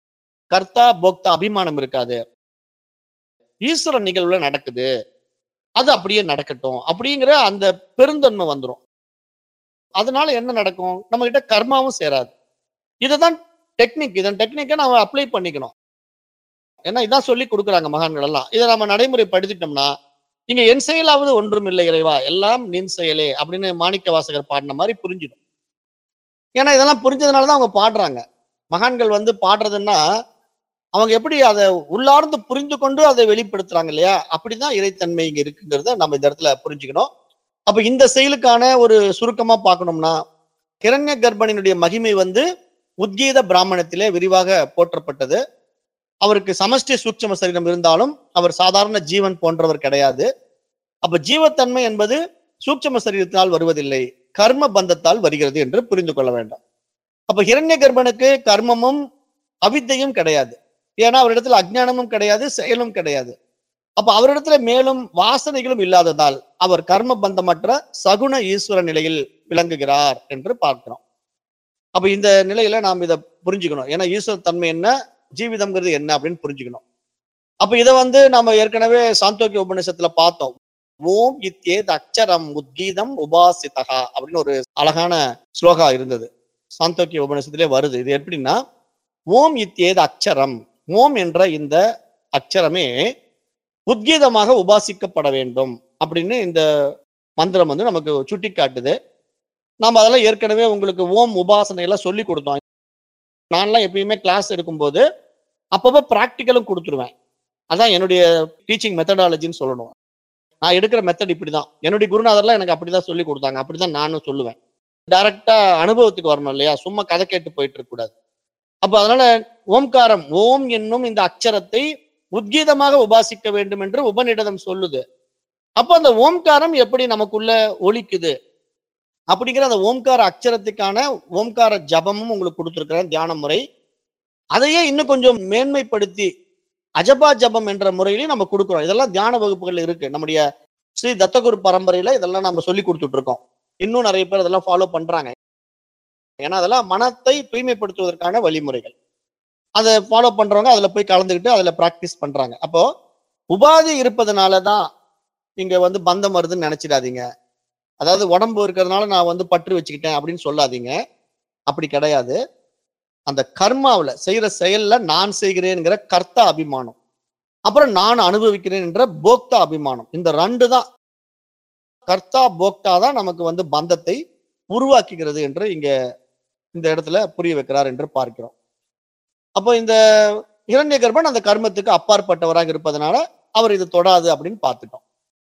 கர்த்தா போக்தா அபிமானம் இருக்காது ஈஸ்வரன் நிகழ்வுல நடக்குது அது அப்படியே நடக்கட்டும் அப்படிங்கிற அந்த பெருந்தன்மை வந்துரும் அதனால என்ன நடக்கும் நம்ம கிட்ட கர்மாவும் சேராது இதுதான் டெக்னிக் இதன் டெக்னிக்கை நாம அப்ளை பண்ணிக்கணும் ஏன்னா இதான் சொல்லி கொடுக்குறாங்க மகான்கள் எல்லாம் இதை நம்ம நடைமுறைப்படுத்திட்டோம்னா இங்க என் செயலாவது ஒன்றும் இல்லை இறைவா எல்லாம் நின் செயலே அப்படின்னு மாணிக்க வாசகர் பாடின மாதிரி புரிஞ்சிடும் ஏன்னா இதெல்லாம் புரிஞ்சதுனால தான் அவங்க பாடுறாங்க மகான்கள் வந்து பாடுறதுன்னா அவங்க எப்படி அதை உள்ளார்ந்து புரிந்து கொண்டு அதை வெளிப்படுத்துறாங்க இல்லையா அப்படிதான் இறைத்தன்மை இங்க இருக்குங்கிறத நம்ம இந்த இடத்துல புரிஞ்சுக்கணும் அப்ப இந்த செயலுக்கான ஒரு சுருக்கமா பார்க்கணும்னா கிரண்ய கர்ப்பனினுடைய மகிமை வந்து உத்கீத பிராமணத்திலே விரிவாக போற்றப்பட்டது அவருக்கு சமஷ்டி சூட்சம சரீரம் இருந்தாலும் அவர் சாதாரண ஜீவன் போன்றவர் கிடையாது அப்ப ஜீவத்தன்மை என்பது சூட்சம சரீரத்தினால் வருவதில்லை கர்ம பந்தத்தால் வருகிறது என்று புரிந்து கொள்ள வேண்டும் அப்ப ஹிரண்ய கர்ப்பனுக்கு கர்மமும் அவித்தையும் கிடையாது ஏன்னா அவரிடத்துல அஜ்ஞானமும் கிடையாது செயலும் கிடையாது அப்ப அவரிடத்துல மேலும் வாசனைகளும் இல்லாததால் அவர் கர்ம பந்தமற்ற சகுண ஈஸ்வர நிலையில் விளங்குகிறார் என்று பார்க்கிறோம் அப்ப இந்த நிலையில நாம் இதை புரிஞ்சுக்கணும் ஏன்னா ஈஸ்வர தன்மை என்ன ஜீவிதம்ங்கிறது என்ன அப்படின்னு புரிஞ்சுக்கணும் அப்ப இதை வந்து நம்ம ஏற்கனவே சாந்தோக்கிய உபநிஷத்துல பார்த்தோம் ஓம் இத்யேத் அக்ஷரம் உத்கீதம் உபாசிதகா அப்படின்னு ஒரு அழகான ஸ்லோகா இருந்தது சாந்தோக்கிய உபநிஷத்திலே வருது இது எப்படின்னா ஓம் இத்யேத் அக்ஷரம் ஓம் என்ற இந்த அக்ஷரமே உத்கீதமாக உபாசிக்கப்பட வேண்டும் அப்படின்னு இந்த மந்திரம் வந்து நமக்கு சுட்டி காட்டுது நாம் அதெல்லாம் ஏற்கனவே உங்களுக்கு ஓம் உபாசனை எல்லாம் சொல்லி கொடுத்தோம் நான்லாம் எப்பயுமே கிளாஸ் எடுக்கும்போது அப்பப்போ ப்ராக்டிக்கலும் கொடுத்துருவேன் அதான் என்னுடைய டீச்சிங் மெத்தடாலஜின்னு சொல்லணும் நான் எடுக்கிற மெத்தட் இப்படிதான் என்னுடைய குருநாதர்லாம் எனக்கு அப்படிதான் சொல்லி கொடுத்தாங்க அப்படிதான் நானும் சொல்லுவேன் டைரக்டா அனுபவத்துக்கு வரணும் இல்லையா சும்மா கதை கேட்டு போயிட்டு இருக்க கூடாது அப்ப அதனால ஓம்காரம் ஓம் என்னும் இந்த அக்ஷரத்தை உத்கீதமாக உபாசிக்க வேண்டும் என்று உபநிடதம் சொல்லுது அப்ப அந்த ஓம்காரம் எப்படி நமக்குள்ள ஒலிக்குது அப்படிங்கிற அந்த ஓம்கார அக்ஷரத்துக்கான ஓம்கார ஜபமும் உங்களுக்கு கொடுத்துருக்கிறேன் தியான முறை அதையே இன்னும் கொஞ்சம் மேன்மைப்படுத்தி அஜபா ஜபம் என்ற முறையிலையும் நம்ம கொடுக்குறோம் இதெல்லாம் தியான வகுப்புகள் இருக்கு நம்முடைய ஸ்ரீ தத்தகுரு பரம்பரையில இதெல்லாம் நம்ம சொல்லி கொடுத்துட்டு இருக்கோம் இன்னும் நிறைய பேர் இதெல்லாம் ஃபாலோ பண்றாங்க ஏன்னா அதெல்லாம் மனத்தை தூய்மைப்படுத்துவதற்கான வழிமுறைகள் அதை ஃபாலோ பண்றவங்க அதுல போய் கலந்துக்கிட்டு அதுல பிராக்டிஸ் பண்றாங்க அப்போ உபாதி இருப்பதனால தான் இங்க வந்து பந்தம் வருதுன்னு நினைச்சிடாதீங்க அதாவது உடம்பு இருக்கிறதுனால நான் வந்து பற்று வச்சுக்கிட்டேன் அப்படின்னு சொல்லாதீங்க அப்படி கிடையாது அந்த கர்மாவில் செய்யற செயல்ல நான் செய்கிறேன்ங்கிற கர்த்தா அபிமானம் அப்புறம் நான் அனுபவிக்கிறேன் என்ற போக்தா அபிமானம் இந்த ரெண்டு தான் கர்த்தா போக்தா தான் நமக்கு வந்து பந்தத்தை உருவாக்குகிறது என்று இங்க இந்த இடத்துல புரிய வைக்கிறார் என்று பார்க்கிறோம் அப்போ இந்த இரண்ய கர்ப்பன் அந்த கர்மத்துக்கு அப்பாற்பட்டவராக இருப்பதனால அவர் இது தொடாது அப்படின்னு பார்த்துட்டோம்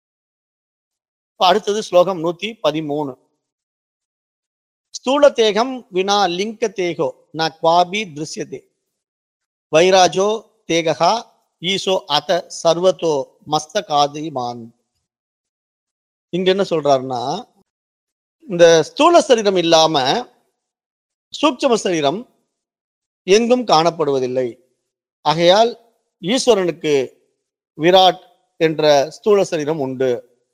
இப்ப அடுத்தது ஸ்லோகம் நூத்தி பதிமூணு ஸ்தூல தேகம் வினா லிங்க தேகோ ந குவாபி திருஷ்யதே வைராஜோ தேகா ஈசோ அத சர்வத்தோ மஸ்தகாதி மான் இங்க என்ன சொல்றாருன்னா இந்த ஸ்தூல சரீரம் இல்லாம சூட்சம சரீரம் எங்கும் காணப்படுவதில்லை ஆகையால் ஈஸ்வரனுக்கு விராட் என்ற ஸ்தூல சரீரம் உண்டு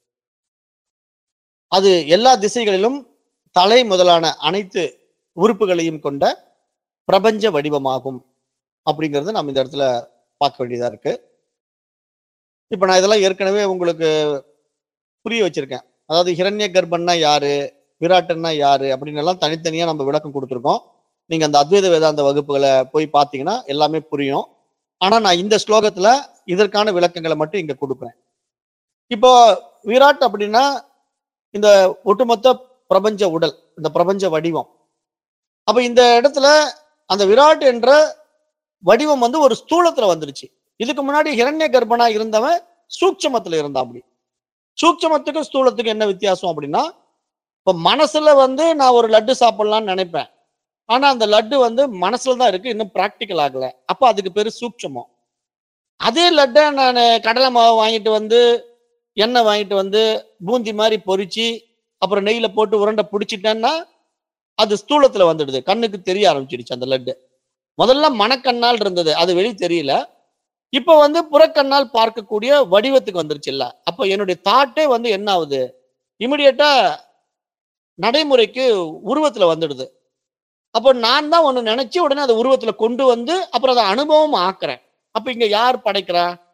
அது எல்லா திசைகளிலும் தலை முதலான அனைத்து உறுப்புகளையும் கொண்ட பிரபஞ்ச வடிவமாகும் அப்படிங்கிறத நம்ம இந்த இடத்துல பார்க்க வேண்டியதா இருக்கு இப்ப நான் இதெல்லாம் ஏற்கனவே உங்களுக்கு புரிய வச்சிருக்கேன் அதாவது ஹிரண்ய கர்ப்பன்னா யாரு விராட்டன்னா யாரு அப்படின்னு எல்லாம் தனித்தனியா நம்ம விளக்கம் கொடுத்துருக்கோம் நீங்க அந்த அத்வைத வேதாந்த வகுப்புகளை போய் பார்த்தீங்கன்னா எல்லாமே புரியும் ஆனா நான் இந்த ஸ்லோகத்துல இதற்கான விளக்கங்களை மட்டும் இங்க கொடுக்குறேன் இப்போ விராட் அப்படின்னா இந்த ஒட்டுமொத்த பிரபஞ்ச உடல் இந்த பிரபஞ்ச வடிவம் அப்ப இந்த இடத்துல அந்த விராட் என்ற வடிவம் வந்து ஒரு ஸ்தூலத்துல வந்துருச்சு இதுக்கு முன்னாடி ஹிரண்ய கர்ப்பனா இருந்தவன் சூட்சமத்துல இருந்தான் அப்படி சூட்சமத்துக்கும் ஸ்தூலத்துக்கும் என்ன வித்தியாசம் அப்படின்னா இப்ப மனசுல வந்து நான் ஒரு லட்டு சாப்பிடலாம்னு நினைப்பேன் ஆனா அந்த லட்டு வந்து மனசுல தான் இருக்கு இன்னும் பிராக்டிக்கல் ஆகல அப்ப அதுக்கு பேரு சூட்சமம் அதே லட்டை நான் கடலை மாவு வாங்கிட்டு வந்து எண்ணெய் வாங்கிட்டு வந்து பூந்தி மாதிரி பொரிச்சு அப்புறம் நெய்யில போட்டு உருண்டை பிடிச்சிட்டேன்னா அது ஸ்தூலத்துல வந்துடுது கண்ணுக்கு தெரிய ஆரம்பிச்சிடுச்சு அந்த லட்டு முதல்ல மனக்கண்ணால் இருந்தது அது வெளி தெரியல இப்ப வந்து புறக்கண்ணால் பார்க்கக்கூடிய வடிவத்துக்கு வந்துருச்சு இல்ல அப்ப என்னுடைய தாட்டே வந்து என்ன ஆகுது இமிடியட்டா நடைமுறைக்கு உருவத்துல வந்துடுது அப்போ நான் தான் ஒண்ணு நினைச்சு உடனே அதை உருவத்துல கொண்டு வந்து அப்புறம் அதை அனுபவம் ஆக்குறேன் அப்ப இங்க யார் படைக்கிறா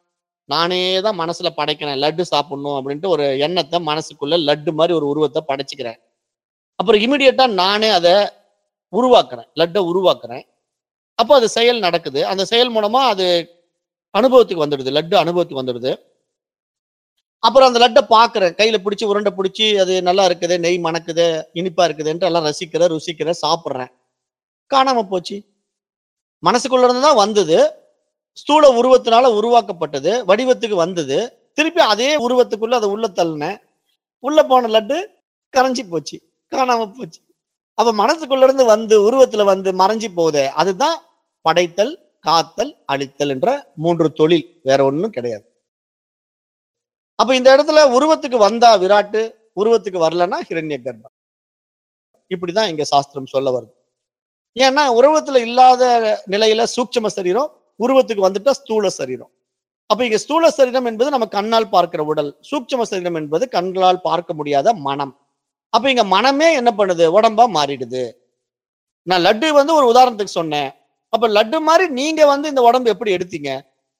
நானே தான் மனசுல படைக்கிறேன் லட்டு சாப்பிடணும் அப்படின்ட்டு ஒரு எண்ணத்தை மனசுக்குள்ள லட்டு மாதிரி ஒரு உருவத்தை படைச்சுக்கிறேன் அப்புறம் இமிடியட்டா நானே அதை உருவாக்குறேன் லட்டை உருவாக்குறேன் அப்போ அது செயல் நடக்குது அந்த செயல் மூலமா அது அனுபவத்துக்கு வந்துடுது லட்டு அனுபவத்துக்கு வந்துடுது அப்புறம் அந்த லட்டை பார்க்குறேன் கையில பிடிச்சி உருண்டை பிடிச்சி அது நல்லா இருக்குது நெய் மணக்குது இனிப்பா இருக்குதுன்ட்டு எல்லாம் ரசிக்கிறேன் ருசிக்கிறேன் சாப்பிட்றேன் காணாம போச்சு மனசுக்குள்ள இருந்து தான் வந்தது ஸ்தூல உருவத்தினால உருவாக்கப்பட்டது வடிவத்துக்கு வந்தது திருப்பி அதே உருவத்துக்குள்ள அதை உள்ள தள்ளினேன் உள்ள போன லட்டு கரைஞ்சி போச்சு காணாம போச்சு அப்ப மனசுக்குள்ள இருந்து வந்து உருவத்துல வந்து மறைஞ்சு போகுதே அதுதான் படைத்தல் காத்தல் அழித்தல் என்ற மூன்று தொழில் வேற ஒண்ணும் கிடையாது அப்ப இந்த இடத்துல உருவத்துக்கு வந்தா விராட்டு உருவத்துக்கு வரலன்னா ஹிரண்ய கர்ப்பம் இப்படிதான் இங்க சாஸ்திரம் சொல்ல வருது ஏன்னா உருவத்துல இல்லாத நிலையில சூட்சம சரீரம் உருவத்துக்கு வந்துட்டா ஸ்தூல சரீரம் அப்ப இங்க ஸ்தூல சரீரம் என்பது நம்ம கண்ணால் பார்க்கிற உடல் சூட்சம சரீரம் என்பது கண்களால் பார்க்க முடியாத மனம் அப்ப இங்க மனமே என்ன பண்ணுது உடம்பா மாறிடுது நான் லட்டு வந்து ஒரு உதாரணத்துக்கு சொன்னேன் அப்ப லட்டு மாதிரி நீங்க வந்து இந்த உடம்பு எப்படி எடுத்தீங்க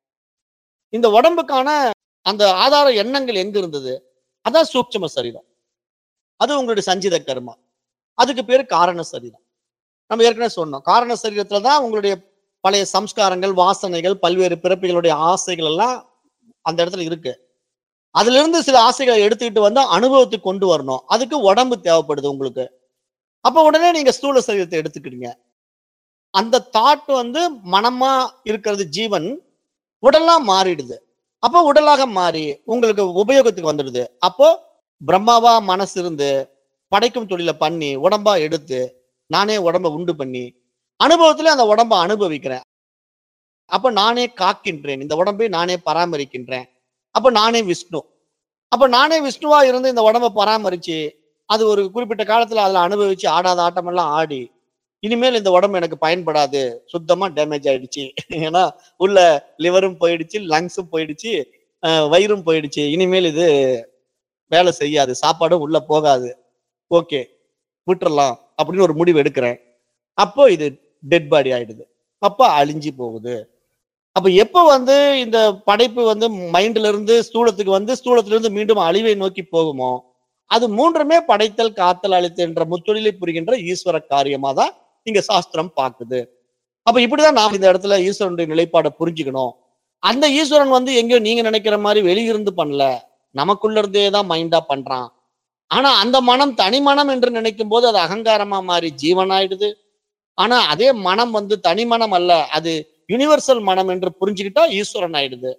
இந்த உடம்புக்கான அந்த ஆதார எண்ணங்கள் எங்க இருந்தது அதான் சூட்சம சரீரம் அது உங்களுடைய சஞ்சித கர்மா அதுக்கு பேரு காரண சரீரம் நம்ம ஏற்கனவே சொன்னோம் காரண சரீரத்துல தான் உங்களுடைய பழைய சம்ஸ்காரங்கள் வாசனைகள் பல்வேறு பிறப்புகளுடைய ஆசைகள் எல்லாம் அந்த இடத்துல இருக்கு அதுல இருந்து சில ஆசைகளை எடுத்துக்கிட்டு வந்து அனுபவத்துக்கு கொண்டு வரணும் அதுக்கு உடம்பு தேவைப்படுது உங்களுக்கு அப்ப உடனே நீங்க ஸ்தூல சரீரத்தை எடுத்துக்கிறீங்க அந்த தாட் வந்து மனமா இருக்கிறது ஜீவன் உடலா மாறிடுது அப்போ உடலாக மாறி உங்களுக்கு உபயோகத்துக்கு வந்துடுது அப்போ பிரம்மாவா மனசு இருந்து படைக்கும் தொழிலை பண்ணி உடம்பா எடுத்து நானே உடம்ப உண்டு பண்ணி அனுபவத்துல அந்த உடம்ப அனுபவிக்கிறேன் அப்ப நானே காக்கின்றேன் இந்த உடம்பை நானே பராமரிக்கின்றேன் அப்ப நானே விஷ்ணு அப்ப நானே விஷ்ணுவா இருந்து இந்த உடம்ப பராமரிச்சு அது ஒரு குறிப்பிட்ட காலத்துல அதுல அனுபவிச்சு ஆடாத ஆட்டமெல்லாம் ஆடி இனிமேல் இந்த உடம்பு எனக்கு பயன்படாது சுத்தமா டேமேஜ் ஆயிடுச்சு ஏன்னா உள்ள லிவரும் போயிடுச்சு லங்ஸும் போயிடுச்சு அஹ் வயிறும் போயிடுச்சு இனிமேல் இது வேலை செய்யாது சாப்பாடும் உள்ள போகாது ஓகே விட்டுறலாம் அப்படின்னு ஒரு முடிவு எடுக்கிறேன் அப்போ இது டெட் பாடி ஆயிடுது அப்போ அழிஞ்சு போகுது அப்ப எப்போ வந்து இந்த படைப்பு வந்து மைண்ட்ல இருந்து ஸ்தூலத்துக்கு வந்து ஸ்தூலத்துல இருந்து மீண்டும் அழிவை நோக்கி போகுமோ அது மூன்றுமே படைத்தல் காத்தல் அழித்தல் என்ற முத்தொழிலை புரிகின்ற ஈஸ்வர காரியமா தான் இங்க சாஸ்திரம் பார்க்குது அப்ப இப்படிதான் நாம் இந்த இடத்துல ஈஸ்வரனுடைய நிலைப்பாடை புரிஞ்சுக்கணும் அந்த ஈஸ்வரன் வந்து எங்கேயோ நீங்க நினைக்கிற மாதிரி வெளியிருந்து பண்ணல நமக்குள்ள இருந்தே தான் மைண்டா பண்றான் ஆனா அந்த மனம் தனி மனம் என்று நினைக்கும் போது அது அகங்காரமா மாறி ஜீவனாயிடுது ஆனா அதே மனம் வந்து தனி மனம் அல்ல அது யுனிவர்சல் மனம் என்று புரிஞ்சுக்கிட்டா ஈஸ்வரன் ஆயிடுது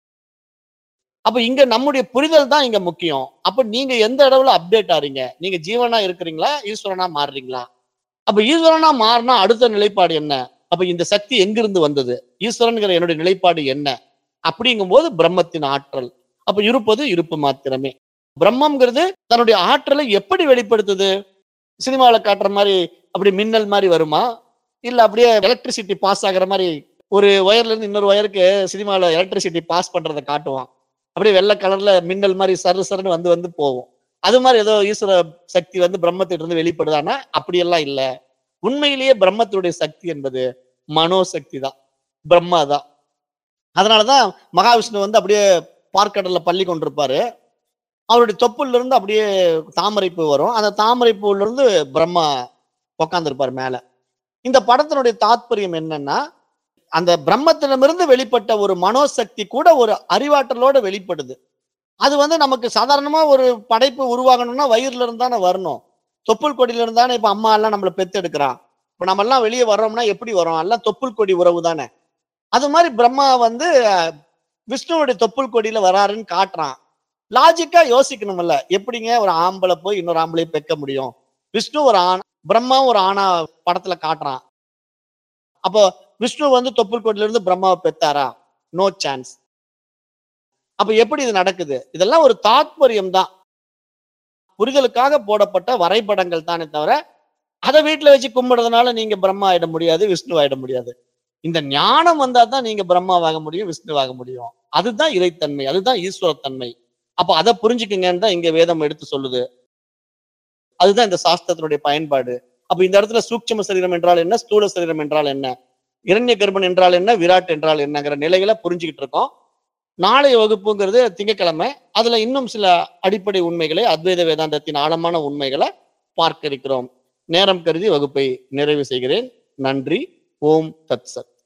அப்ப இங்க நம்முடைய புரிதல் தான் இங்க முக்கியம் அப்ப நீங்க எந்த இடத்துல அப்டேட் ஆறீங்க நீங்க ஜீவனா இருக்கிறீங்களா ஈஸ்வரனா மாறுறீங்களா அப்ப ஈஸ்வரனா மாறினா அடுத்த நிலைப்பாடு என்ன அப்ப இந்த சக்தி எங்கிருந்து வந்தது ஈஸ்வரன்கிற என்னுடைய நிலைப்பாடு என்ன அப்படிங்கும் போது பிரம்மத்தின் ஆற்றல் அப்ப இருப்பது இருப்பு மாத்திரமே பிரம்மம்ங்கிறது தன்னுடைய ஆற்றலை எப்படி வெளிப்படுத்துது சினிமாவில் காட்டுற மாதிரி அப்படி மின்னல் மாதிரி வருமா இல்ல அப்படியே எலக்ட்ரிசிட்டி பாஸ் ஆகுற மாதிரி ஒரு ஒயர்ல இருந்து இன்னொரு ஒயருக்கு சினிமாவில் எலக்ட்ரிசிட்டி பாஸ் பண்றதை காட்டுவான் அப்படியே வெள்ளை கலர்ல மின்னல் மாதிரி சரு சருன்னு வந்து வந்து போகும் அது மாதிரி ஏதோ ஈஸ்வர சக்தி வந்து பிரம்மத்திட்ட இருந்து வெளிப்படுதானா அப்படியெல்லாம் இல்ல உண்மையிலேயே பிரம்மத்துடைய சக்தி என்பது மனோசக்தி தான் பிரம்மா தான் அதனாலதான் மகாவிஷ்ணு வந்து அப்படியே பார்க்கடல்ல பள்ளி கொண்டிருப்பாரு அவருடைய தொப்புல இருந்து அப்படியே தாமரைப்பூ வரும் அந்த தாமரைப்பூல இருந்து பிரம்மா உக்காந்துருப்பார் மேல இந்த படத்தினுடைய தாத்பரியம் என்னன்னா அந்த பிரம்மத்திடமிருந்து வெளிப்பட்ட ஒரு மனோசக்தி கூட ஒரு அறிவாற்றலோட வெளிப்படுது அது வந்து நமக்கு சாதாரணமா ஒரு படைப்பு உருவாகணும்னா வயிறுல இருந்து தானே வரணும் தொப்புள் கொடியில இருந்து தானே இப்ப அம்மா எல்லாம் நம்மள பெத்தெடுக்கிறான் இப்ப நம்ம எல்லாம் வெளியே வர்றோம்னா எப்படி வரோம் எல்லாம் தொப்புள் கொடி உறவு தானே அது மாதிரி பிரம்மா வந்து அஹ், விஷ்ணுவுடைய தொப்புள் கொடியில வராருன்னு காட்டுறான் லாஜிக்கா யோசிக்கணும்ல எப்படிங்க ஒரு ஆம்பளை போய் இன்னொரு ஆம்பளையை பெக்க முடியும் விஷ்ணு ஒரு ஆண் பிரம்மா ஒரு ஆணா படத்துல காட்டுறான் அப்போ விஷ்ணு வந்து தொப்புள் கொடியில இருந்து பிரம்மாவை பெத்தாரா நோ சான்ஸ் அப்ப எப்படி இது நடக்குது இதெல்லாம் ஒரு தாத்பரியம் தான் புரிதலுக்காக போடப்பட்ட வரைபடங்கள் தானே தவிர அதை வீட்டுல வச்சு கும்பிடுறதுனால நீங்க பிரம்மா ஆயிட முடியாது விஷ்ணு ஆயிட முடியாது இந்த ஞானம் வந்தா தான் நீங்க பிரம்மாவாக முடியும் விஷ்ணுவாக முடியும் அதுதான் இறைத்தன்மை அதுதான் ஈஸ்வரத்தன்மை அப்ப அதை புரிஞ்சுக்குங்கன்னு தான் இங்க வேதம் எடுத்து சொல்லுது அதுதான் இந்த சாஸ்திரத்தினுடைய பயன்பாடு அப்ப இந்த இடத்துல சூட்சும சரீரம் என்றால் என்ன ஸ்தூல சரீரம் என்றால் என்ன இரண்ய கர்ப்பன் என்றால் என்ன விராட் என்றால் என்னங்கிற நிலைகளை புரிஞ்சுக்கிட்டு இருக்கோம் நாளைய வகுப்புங்கிறது திங்கட்கிழமை அதுல இன்னும் சில அடிப்படை உண்மைகளை அத்வைத வேதாந்தத்தின் ஆழமான உண்மைகளை பார்க்க இருக்கிறோம் நேரம் கருதி வகுப்பை நிறைவு செய்கிறேன் நன்றி ஓம் தத் சத்